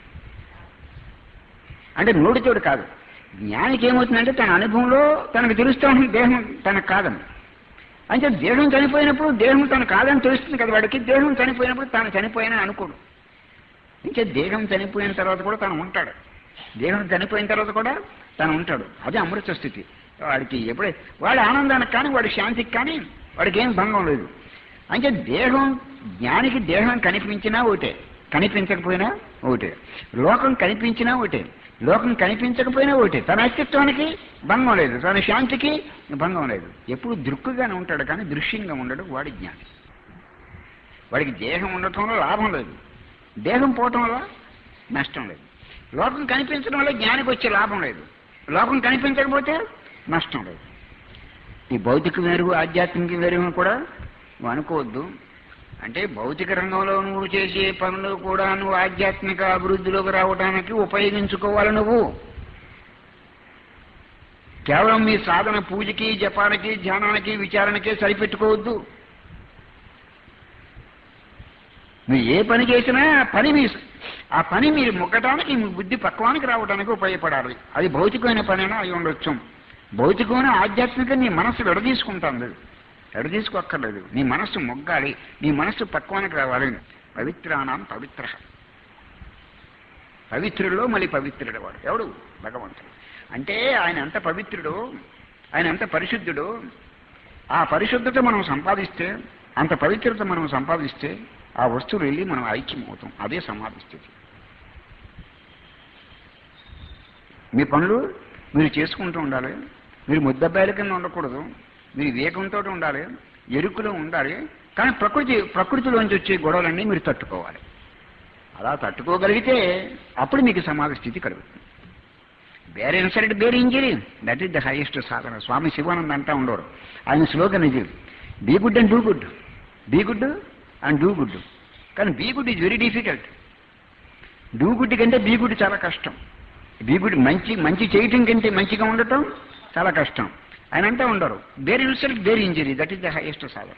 అంటే నోటితోడు కాదు జ్ఞానికి ఏమవుతుందంటే తన అనుభవంలో తనకు తెలుస్తూ ఉంటుంది దేహం తనకు కాదని అంటే దేహం చనిపోయినప్పుడు దేహం తను కాదని తెలుస్తుంది కదా వాడికి దేహం చనిపోయినప్పుడు తాను చనిపోయినా అనుకోడు ఇంకా దేహం చనిపోయిన తర్వాత కూడా తను ఉంటాడు దేహం చనిపోయిన తర్వాత కూడా తను ఉంటాడు అదే అమృత స్థితి వాడికి ఎప్పుడే వాడి ఆనందానికి కానీ వాడి శాంతికి కానీ వాడికి ఏం భంగం లేదు అంటే దేహం జ్ఞానికి దేహం కనిపించినా ఒకటే కనిపించకపోయినా ఒకటే లోకం కనిపించినా ఒకటే లోకం కనిపించకపోయినా ఒకటే తన అస్తిత్వానికి భంగం లేదు తన శాంతికి భంగం లేదు ఎప్పుడు దృక్కుగానే ఉంటాడు కానీ దృశ్యంగా ఉండడు వాడి జ్ఞాని వాడికి దేహం ఉండటంలో లాభం లేదు దేహం పోవటం వల్ల నష్టం లేదు లోకం కనిపించడం వల్ల జ్ఞానికి వచ్చే లాభం లేదు లోకం కనిపించకపోతే నష్టం లేదు ఈ భౌతిక వేరు ఆధ్యాత్మిక వేరు అని కూడా నువ్వు అనుకోవద్దు అంటే భౌతిక రంగంలో నువ్వు చేసే పనులు కూడా నువ్వు ఆధ్యాత్మిక అభివృద్ధిలోకి రావడానికి ఉపయోగించుకోవాలి నువ్వు కేవలం మీ సాధన పూజకి జపానికి ధ్యానానికి విచారణకి సరిపెట్టుకోవద్దు నువ్వు ఏ పని చేసినా ఆ పని మీ ఆ పని మీరు మొగ్గటానికి మీ బుద్ధి పక్వానికి రావడానికి ఉపయోగపడాలి అది భౌతికమైన పనైనా అయి ఉండొచ్చు భౌతికమైన ఆధ్యాత్మిక నీ మనస్సు విడదీసుకుంటుంది విడదీసుకోక్కర్లేదు నీ మనస్సు మొగ్గాలి నీ మనస్సు పక్వానికి రావాలి పవిత్రానాం పవిత్ర పవిత్రుల్లో మళ్ళీ పవిత్రుడు వాడు ఎవడు భగవంతుడు అంటే ఆయన ఎంత పవిత్రుడు ఆయన ఎంత పరిశుద్ధుడు ఆ పరిశుద్ధత మనం సంపాదిస్తే అంత పవిత్రత మనం సంపాదిస్తే ఆ వస్తువులు వెళ్ళి మనం ఐక్యం అవుతాం అదే సమాధి స్థితి మీ పనులు మీరు చేసుకుంటూ ఉండాలి మీరు ముద్దబ్బాయిల కింద ఉండకూడదు మీరు వివేకంతో ఉండాలి ఎరుకులో ఉండాలి కానీ ప్రకృతి ప్రకృతిలోంచి వచ్చే గొడవలన్నీ మీరు తట్టుకోవాలి అలా తట్టుకోగలిగితే అప్పుడు మీకు సమాధి స్థితి కలుగుతుంది వేరే ఇన్సల్ట్ వేరే injury that is the highest sadhana Swami Sivanand అంటా ఉండరు ఆయన స్లోగన్ ఇది be good and do good be good and do good కానీ be good is very difficult do good కంటే బీ గుడ్ చాలా కష్టం బీ గుడ్ మంచి మంచి చేయటం కంటే మంచిగా ఉండటం చాలా కష్టం ఆయన అంటూ ఉండరు వేరే ఇన్సల్ట్ వేరే injury that is the highest sadhana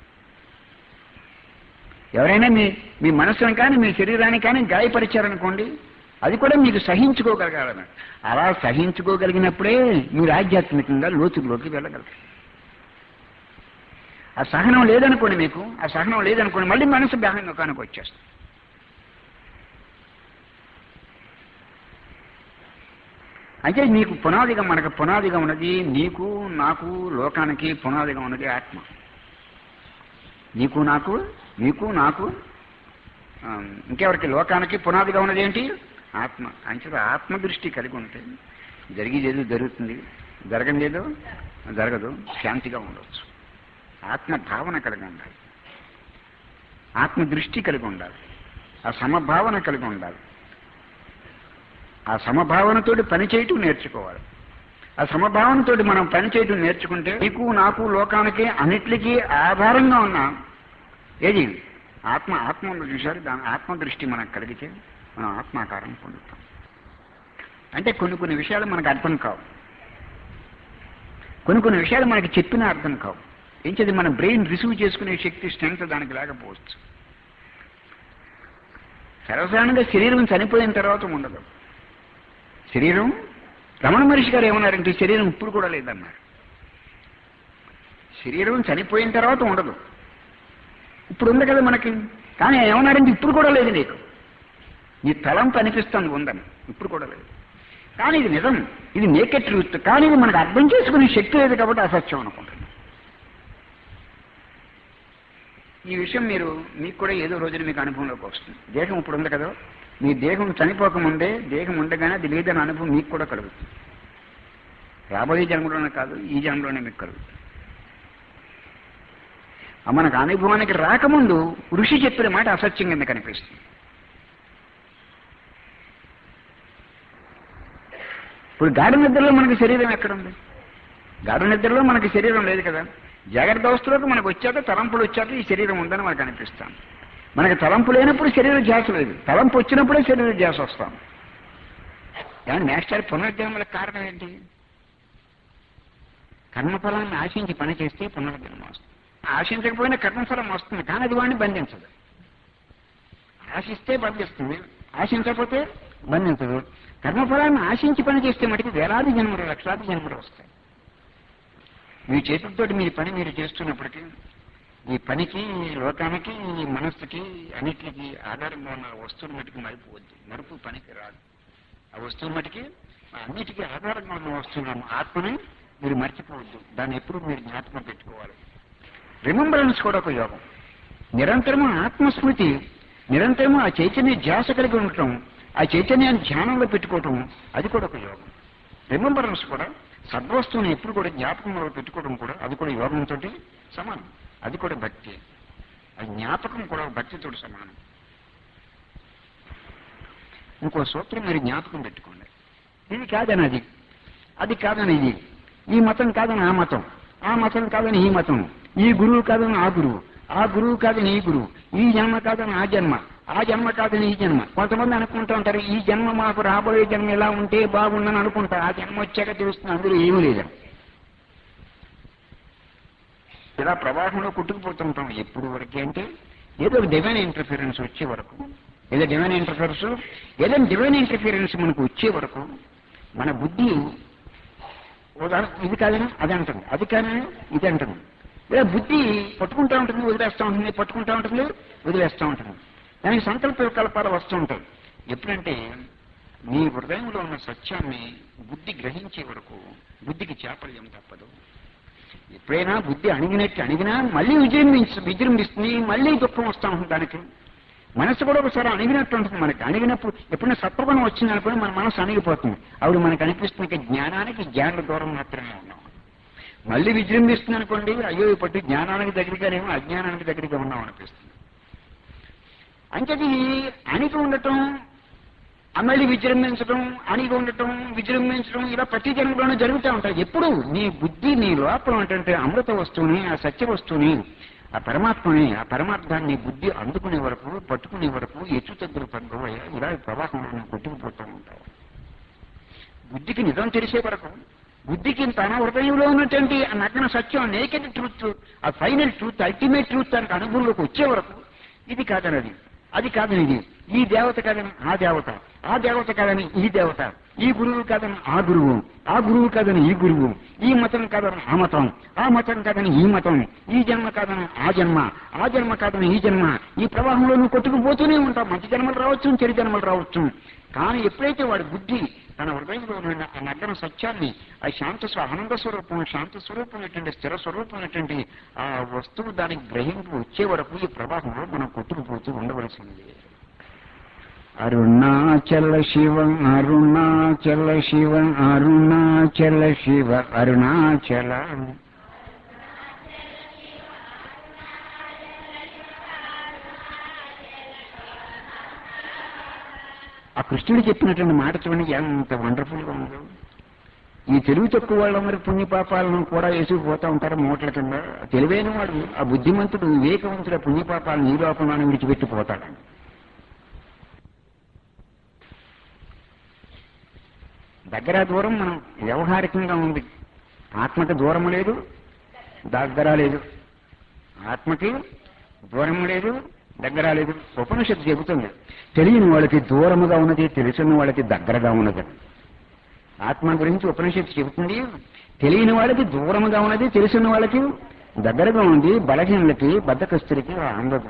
ఎవరైనా మీ మీ మనసును కానీ మీ శరీరాన్ని కానీ గాయపరిచారనుకోండి అది కూడా మీకు సహించుకోగలగాలని అలా సహించుకోగలిగినప్పుడే మీరు ఆధ్యాత్మికంగా లోతుల్లోకి వెళ్ళగలరు ఆ సహనం లేదనుకోండి మీకు ఆ సహనం లేదనుకోండి మళ్ళీ మనసు బాహ్యంగానికి వచ్చేస్తుంది అంటే నీకు పునాదిగా మనకు పునాదిగా ఉన్నది నీకు నాకు లోకానికి పునాదిగా ఉన్నది ఆత్మ నీకు నాకు నీకు నాకు ఆ, ఇంకెవరికి లోకానికి పునాదిగా ఉన్నది ఏంటి ఆత్మ అంచేత ఆత్మ దృష్టి కలిగి ఉంటే జరిగేదేదో జరుగుతుంది జరగనిదేదో జరగదు శాంతిగా ఉండవచ్చు ఆత్మ భావన కలిగి ఉండాలి ఆత్మ దృష్టి కలిగి ఉండాలి ఆ సమభావన కలిగి ఉండాలి ఆ సమభావనతోటి పనిచేయటం నేర్చుకోవాలి ఆ సమభావనతోటి మనం పనిచేయటం నేర్చుకుంటే నీకు నాకు లోకానికి అన్నిటికీ ఆధారంగా ఉన్న ఏది ఆత్మ ఆత్మ ఉంది చూశారు దాని ఆత్మ దృష్టి మనకు కలిగితే మనం ఆత్మాకారం పొందుతాం అంటే కొన్ని కొన్ని విషయాలు మనకు అర్థం కావు కొన్ని కొన్ని విషయాలు మనకి చెప్పినా అర్థం కావు ఏం చేది మన బ్రెయిన్ రిసీవ్ చేసుకునే శక్తి స్ట్రెంగ్త్ దానికి లేకపోవచ్చు సర్వసాధారణంగా శరీరం చనిపోయిన తర్వాత ఉండదు శరీరం రమణ మహర్షి గారు ఏమన్నారంటే శరీరం ఇప్పుడు కూడా లేదన్నారు శరీరం చనిపోయిన తర్వాత ఉండదు ఇప్పుడు ఉంది కదా మనకి కానీ ఏమన్నారంటే ఇప్పుడు కూడా లేదు నీకు నీ తలంపు అనిపిస్తుంది ఉందని ఇప్పుడు కూడా లేదు కానీ ఇది నిజం ఇది నేకెట్ ట్రూత్ కానీ ఇది మనకు అర్థం చేసుకునే శక్తి లేదు కాబట్టి అసత్యం అనుకుంటున్నాను ఈ విషయం మీరు మీకు కూడా ఏదో రోజున మీకు అనుభవంలోకి వస్తుంది దేహం ఇప్పుడు ఉంది కదా మీ దేహం చనిపోకముందే దేహం ఉండగానే అది లేదన్న అనుభవం మీకు కూడా కలుగుతుంది రాబోయే జన్మలోనే కాదు ఈ జన్మలోనే మీకు కలుగుతుంది ఆ మనకు అనుభవానికి రాకముందు ఋషి చెప్పిన మాట అసత్యం కింద కనిపిస్తుంది ఇప్పుడు గాఢ నిద్రలో మనకి శరీరం ఎక్కడుంది గాఢ నిద్రలో మనకి శరీరం లేదు కదా జాగ్రత్త అవస్థలోకి మనకు వచ్చాక తలంపులు వచ్చాక ఈ శరీరం ఉందని మనకు అనిపిస్తాం మనకి తలంపు లేనప్పుడు శరీర ధ్యాస లేదు తలంపు వచ్చినప్పుడే శరీర ధ్యాస వస్తాం కానీ మాస్టర్ పునర్జన్మలకు కారణం ఏంటి కర్మఫలాన్ని ఆశించి పని చేస్తే పునర్జన్మ వస్తుంది ఆశించకపోయినా కర్మఫలం వస్తుంది కానీ అది వాడిని బంధించదు ఆశిస్తే బంధిస్తుంది ఆశించకపోతే బంధించదు కర్మఫలాన్ని ఆశించి పని చేస్తే మటుకు వేలాది జన్మలు లక్షలాది జన్మలు వస్తాయి మీ చేతులతోటి మీ పని మీరు చేస్తున్నప్పటికీ ఈ పనికి ఈ లోకానికి ఈ మనస్సుకి అన్నిటికీ ఆధారంగా ఉన్న వస్తువుల మటుకు మరుపు వద్దు మరుపు పనికి రాదు ఆ వస్తువుల మటుకి అన్నిటికీ ఆధారంగా ఉన్న వస్తువులను ఆత్మని మీరు మర్చిపోవద్దు దాన్ని ఎప్పుడు మీరు జ్ఞాపకం పెట్టుకోవాలి రిమంబరెన్స్ కూడా ఒక యోగం నిరంతరము ఆత్మస్మృతి నిరంతరము ఆ చైతన్య ధ్యాస కలిగి ఉండటం ఆ చైతన్యాన్ని ధ్యానంలో పెట్టుకోవటం అది కూడా ఒక యోగం రిమంబరెన్స్ కూడా సద్వస్తువుని ఎప్పుడు కూడా జ్ఞాపకంలో పెట్టుకోవడం కూడా అది కూడా యోగంతో సమానం అది కూడా భక్తి ఆ జ్ఞాపకం కూడా భక్తితో సమానం ఇంకో సూత్రం మీరు జ్ఞాపకం పెట్టుకోండి ఇది కాదని అది అది కాదని ఇది ఈ మతం కాదని ఆ మతం ఆ మతం కాదని ఈ మతం ఈ గురువు కాదని ఆ గురువు ఆ గురువు కాదని ఈ గురువు ఈ జన్మ కాదని ఆ జన్మ ఆ జన్మ కాదని ఈ జన్మ కొంతమంది అనుకుంటూ ఉంటారు ఈ జన్మ మాకు రాబోయే జన్మ ఎలా ఉంటే బాగుందని అనుకుంటారు ఆ జన్మ వచ్చాక తెలుస్తుంది అందులో ఏమీ లేదని ఇలా ప్రవాహంలో కొట్టుకుపోతుంటాం ఎప్పుడు వరకే అంటే ఏదో ఒక డివైన్ ఇంటర్ఫిరెన్స్ వచ్చే వరకు ఏదో డివైన్ ఇంటర్ఫిరెన్స్ ఏదో డివైన్ ఇంటర్ఫిరెన్స్ మనకు వచ్చే వరకు మన బుద్ధి ఉదాహరణ ఇది కాదని అది అంటుంది అది కాదని ఇది అంటుంది లేదా బుద్ధి పట్టుకుంటూ ఉంటుంది వదిలేస్తూ ఉంటుంది పట్టుకుంటూ ఉంటుంది వదిలేస్తూ ఉంటుంది దానికి సంకల్ప వికల్పాలు వస్తూ ఉంటాయి ఎప్పుడంటే నీ హృదయంలో ఉన్న సత్యాన్ని బుద్ధి గ్రహించే వరకు బుద్ధికి చాపల్యం తప్పదు ఎప్పుడైనా బుద్ధి అణిగినట్టు అణిగినా మళ్ళీ విజృంభించు విజృంభిస్తుంది మళ్ళీ దుఃఖం వస్తూ ఉంటుంది దానికి మనసు కూడా ఒకసారి అణిగినట్టు ఉంటుంది మనకి అణిగినప్పుడు ఎప్పుడైనా సత్వగుణం వచ్చింది అనుకుని మన మనసు అణిగిపోతుంది అప్పుడు మనకు అనిపిస్తుంది ఇక జ్ఞానానికి జ్ఞాన దూరం మాత్రమే ఉన్నాం మళ్ళీ విజృంభిస్తుంది అనుకోండి అయ్యో ఇప్పటి జ్ఞానానికి దగ్గరగానేమో అజ్ఞానానికి దగ్గరగా ఉన్నాం అనిపిస్తుంది అంచేది అణిగి ఉండటం ఆ మళ్ళీ విజృంభించడం అణిగి ఉండటం విజృంభించడం ఇలా ప్రతి జన్మలోనూ జరుగుతూ ఉంటాయి ఎప్పుడు నీ బుద్ధి నీ లోపల ఉన్నటువంటి అమృత వస్తువుని ఆ సత్య వస్తువుని ఆ పరమాత్మని ఆ పరమార్థాన్ని నీ బుద్ధి అందుకునే వరకు పట్టుకునే వరకు ఎచ్చు తగ్గులు తగ్గవయ్యా ఇలా ప్రవాహంలో నువ్వు కొట్టుకుపోతూ ఉంటావు బుద్ధికి నిజం తెలిసే వరకు బుద్ధికి తన హృదయంలో ఉన్నటువంటి ఆ నగ్న సత్యం నేకెడ్ ట్రూత్ ఆ ఫైనల్ ట్రూత్ అల్టిమేట్ ట్రూత్ తనకు అనుభవంలోకి వచ్చే వరకు ఇది కాదనది అది కాదని ఇది ఈ దేవత కాదని ఆ దేవత ఆ దేవత కాదని ఈ దేవత ఈ గురువు కాదని ఆ గురువు ఆ గురువు కాదని ఈ గురువు ఈ మతం కాదని ఆ మతం ఆ మతం కాదని ఈ మతం ఈ జన్మ కాదని ఆ జన్మ ఆ జన్మ కాదని ఈ జన్మ ఈ ప్రవాహంలో నువ్వు కొట్టుకుపోతూనే ఉంటావు మంచి జన్మలు రావచ్చు చెడు జన్మలు రావచ్చు కానీ ఎప్పుడైతే వాడి బుద్ధి తన హృదయంలో ఉన్న ఆ నగ్గన సత్యాన్ని ఆ శాంత స్వ- ఆనంద స్వరూపం శాంత స్వరూపమైనటువంటి స్థిర స్వరూపమైనటువంటి ఆ వస్తువు దానికి గ్రహింపు వచ్చే వరకు ఈ ప్రవాహంలో మనం కొట్టుకుపోతూ ఉండవలసింది అరుణాచల శివ అరుణాచల శివ అరుణాచల శివ అరుణాచల ఆ కృష్ణుడు చెప్పినటువంటి మాట చూడండి ఎంత వండర్ఫుల్ గా ఉందో ఈ తెలివి తక్కువ వాళ్ళ మరి పుణ్యపాపాలను కూడా వేసుకుపోతా ఉంటారు మూటల కింద తెలివైన వాడు ఆ బుద్ధిమంతుడు వివేకవంతుడు ఆ పుణ్యపాపాలను ఈ లోపంలోనే విడిచిపెట్టి పోతాడు దగ్గర దూరం మనం వ్యవహారికంగా ఉంది ఆత్మకి దూరం లేదు దగ్గర లేదు ఆత్మకి దూరం లేదు దగ్గర లేదు ఉపనిషత్తు చెబుతుంది తెలియని వాళ్ళకి దూరముగా ఉన్నది తెలిసిన వాళ్ళకి దగ్గరగా ఉన్నది ఆత్మ గురించి ఉపనిషత్తు చెబుతుంది తెలియని వాళ్ళకి దూరముగా ఉన్నది తెలిసిన వాళ్ళకి దగ్గరగా ఉంది బలహీనులకి బద్దకస్తులకి అందదు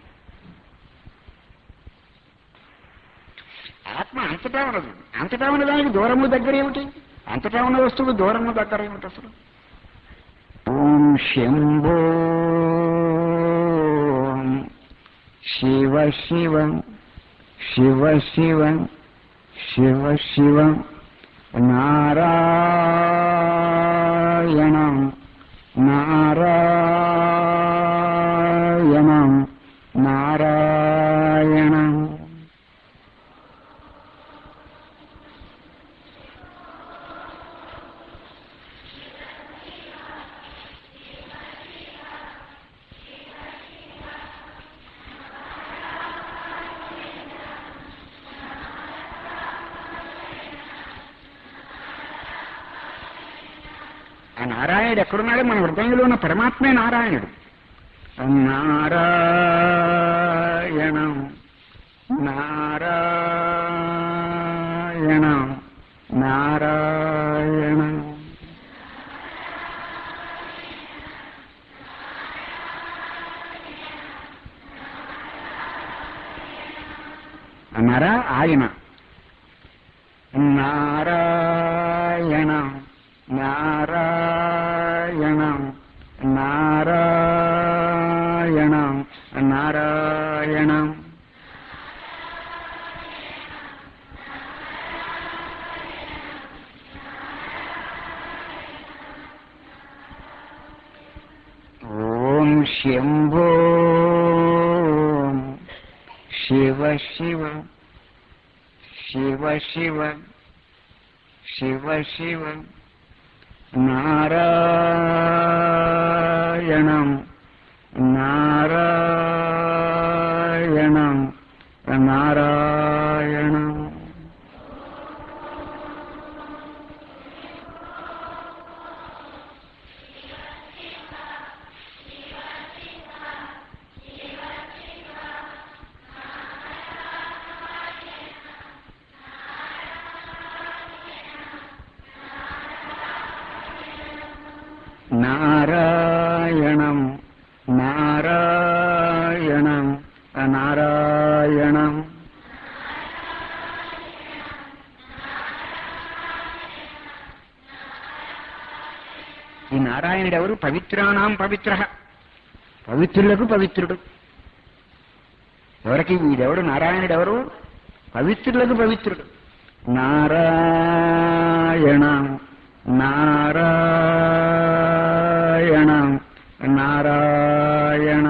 ఆత్మ అంతటా ఉన్నది అంతటా ఉన్న దానికి దూరము దగ్గర ఏమిటి అంతటా ఉన్న వస్తువు దూరము దగ్గర ఏమిటి అసలు ఓం శంభో శివ శివ శివ శివ శివ శివ నారాయణం నారాయణం నారాయణం ఆ నారాయణుడు ఎక్కడున్నాడు మన హృదయంలో ఉన్న పరమాత్మే నారాయణుడు నారాయణం నారాయణం నారాయణం అన్నారా ఆయన నారాయణం నారాయణం నారాయణం నారాయణం ఓం శంభో శివ శివ శివ శివ శివ శివ నారాయణం నారాయణం నారాయణం నారాయణం నారాయణం నారాయణం ఈ నారాయణ నారాయణుడు ఎవరు పవిత్రానాం పవిత్ర పవిత్రులకు పవిత్రుడు ఎవరికి వీడెవడు నారాయణుడు ఎవరు పవిత్రులకు పవిత్రుడు నారాయణ నారాయణ నారాయణ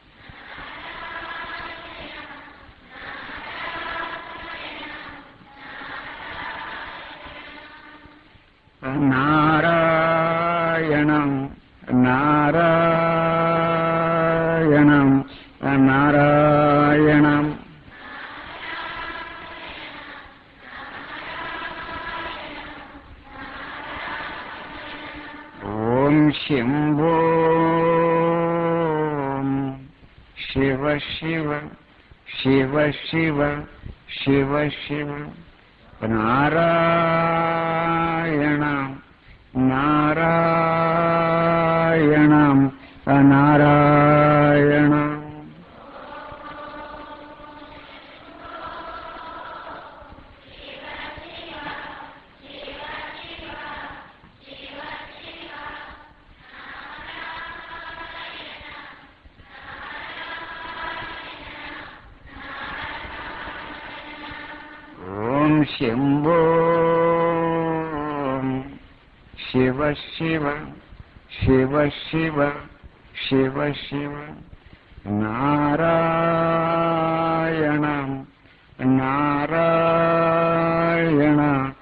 నారాయణం నారాయణం నారాయణం ఓం శంభో శివ శివ శివ శివ శివ శివ నారాయణ నారాయణ నారాయణ ఓం శంభో శివ శివ శివ శివ శివ శివ నారాయణ నారాయణ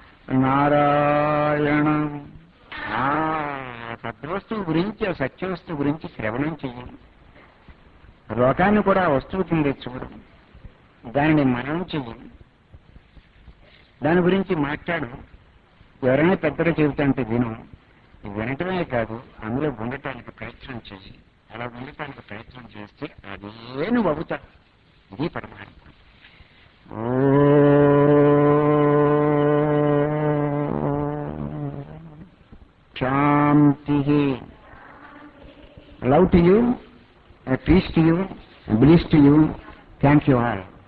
నారాయణ ఆ తద్వస్తువు గురించి ఆ సత్యవస్తువు గురించి శ్రవణం చెయ్యం లోకాన్ని కూడా ఆ వస్తువు కింద చూడు దానిని మనం చెయ్యం దాని గురించి మాట్లాడు ఎవరైనా పెద్దలు చెబుతుంటే విను వినటమే కాదు అందులో ఉండటానికి ప్రయత్నం చేసి అలా ఉండటానికి ప్రయత్నం చేస్తే అదే నువ్వు అవుతావు ఇది పరమాత్మ శాంతి love to you peace to you bliss to you thank you all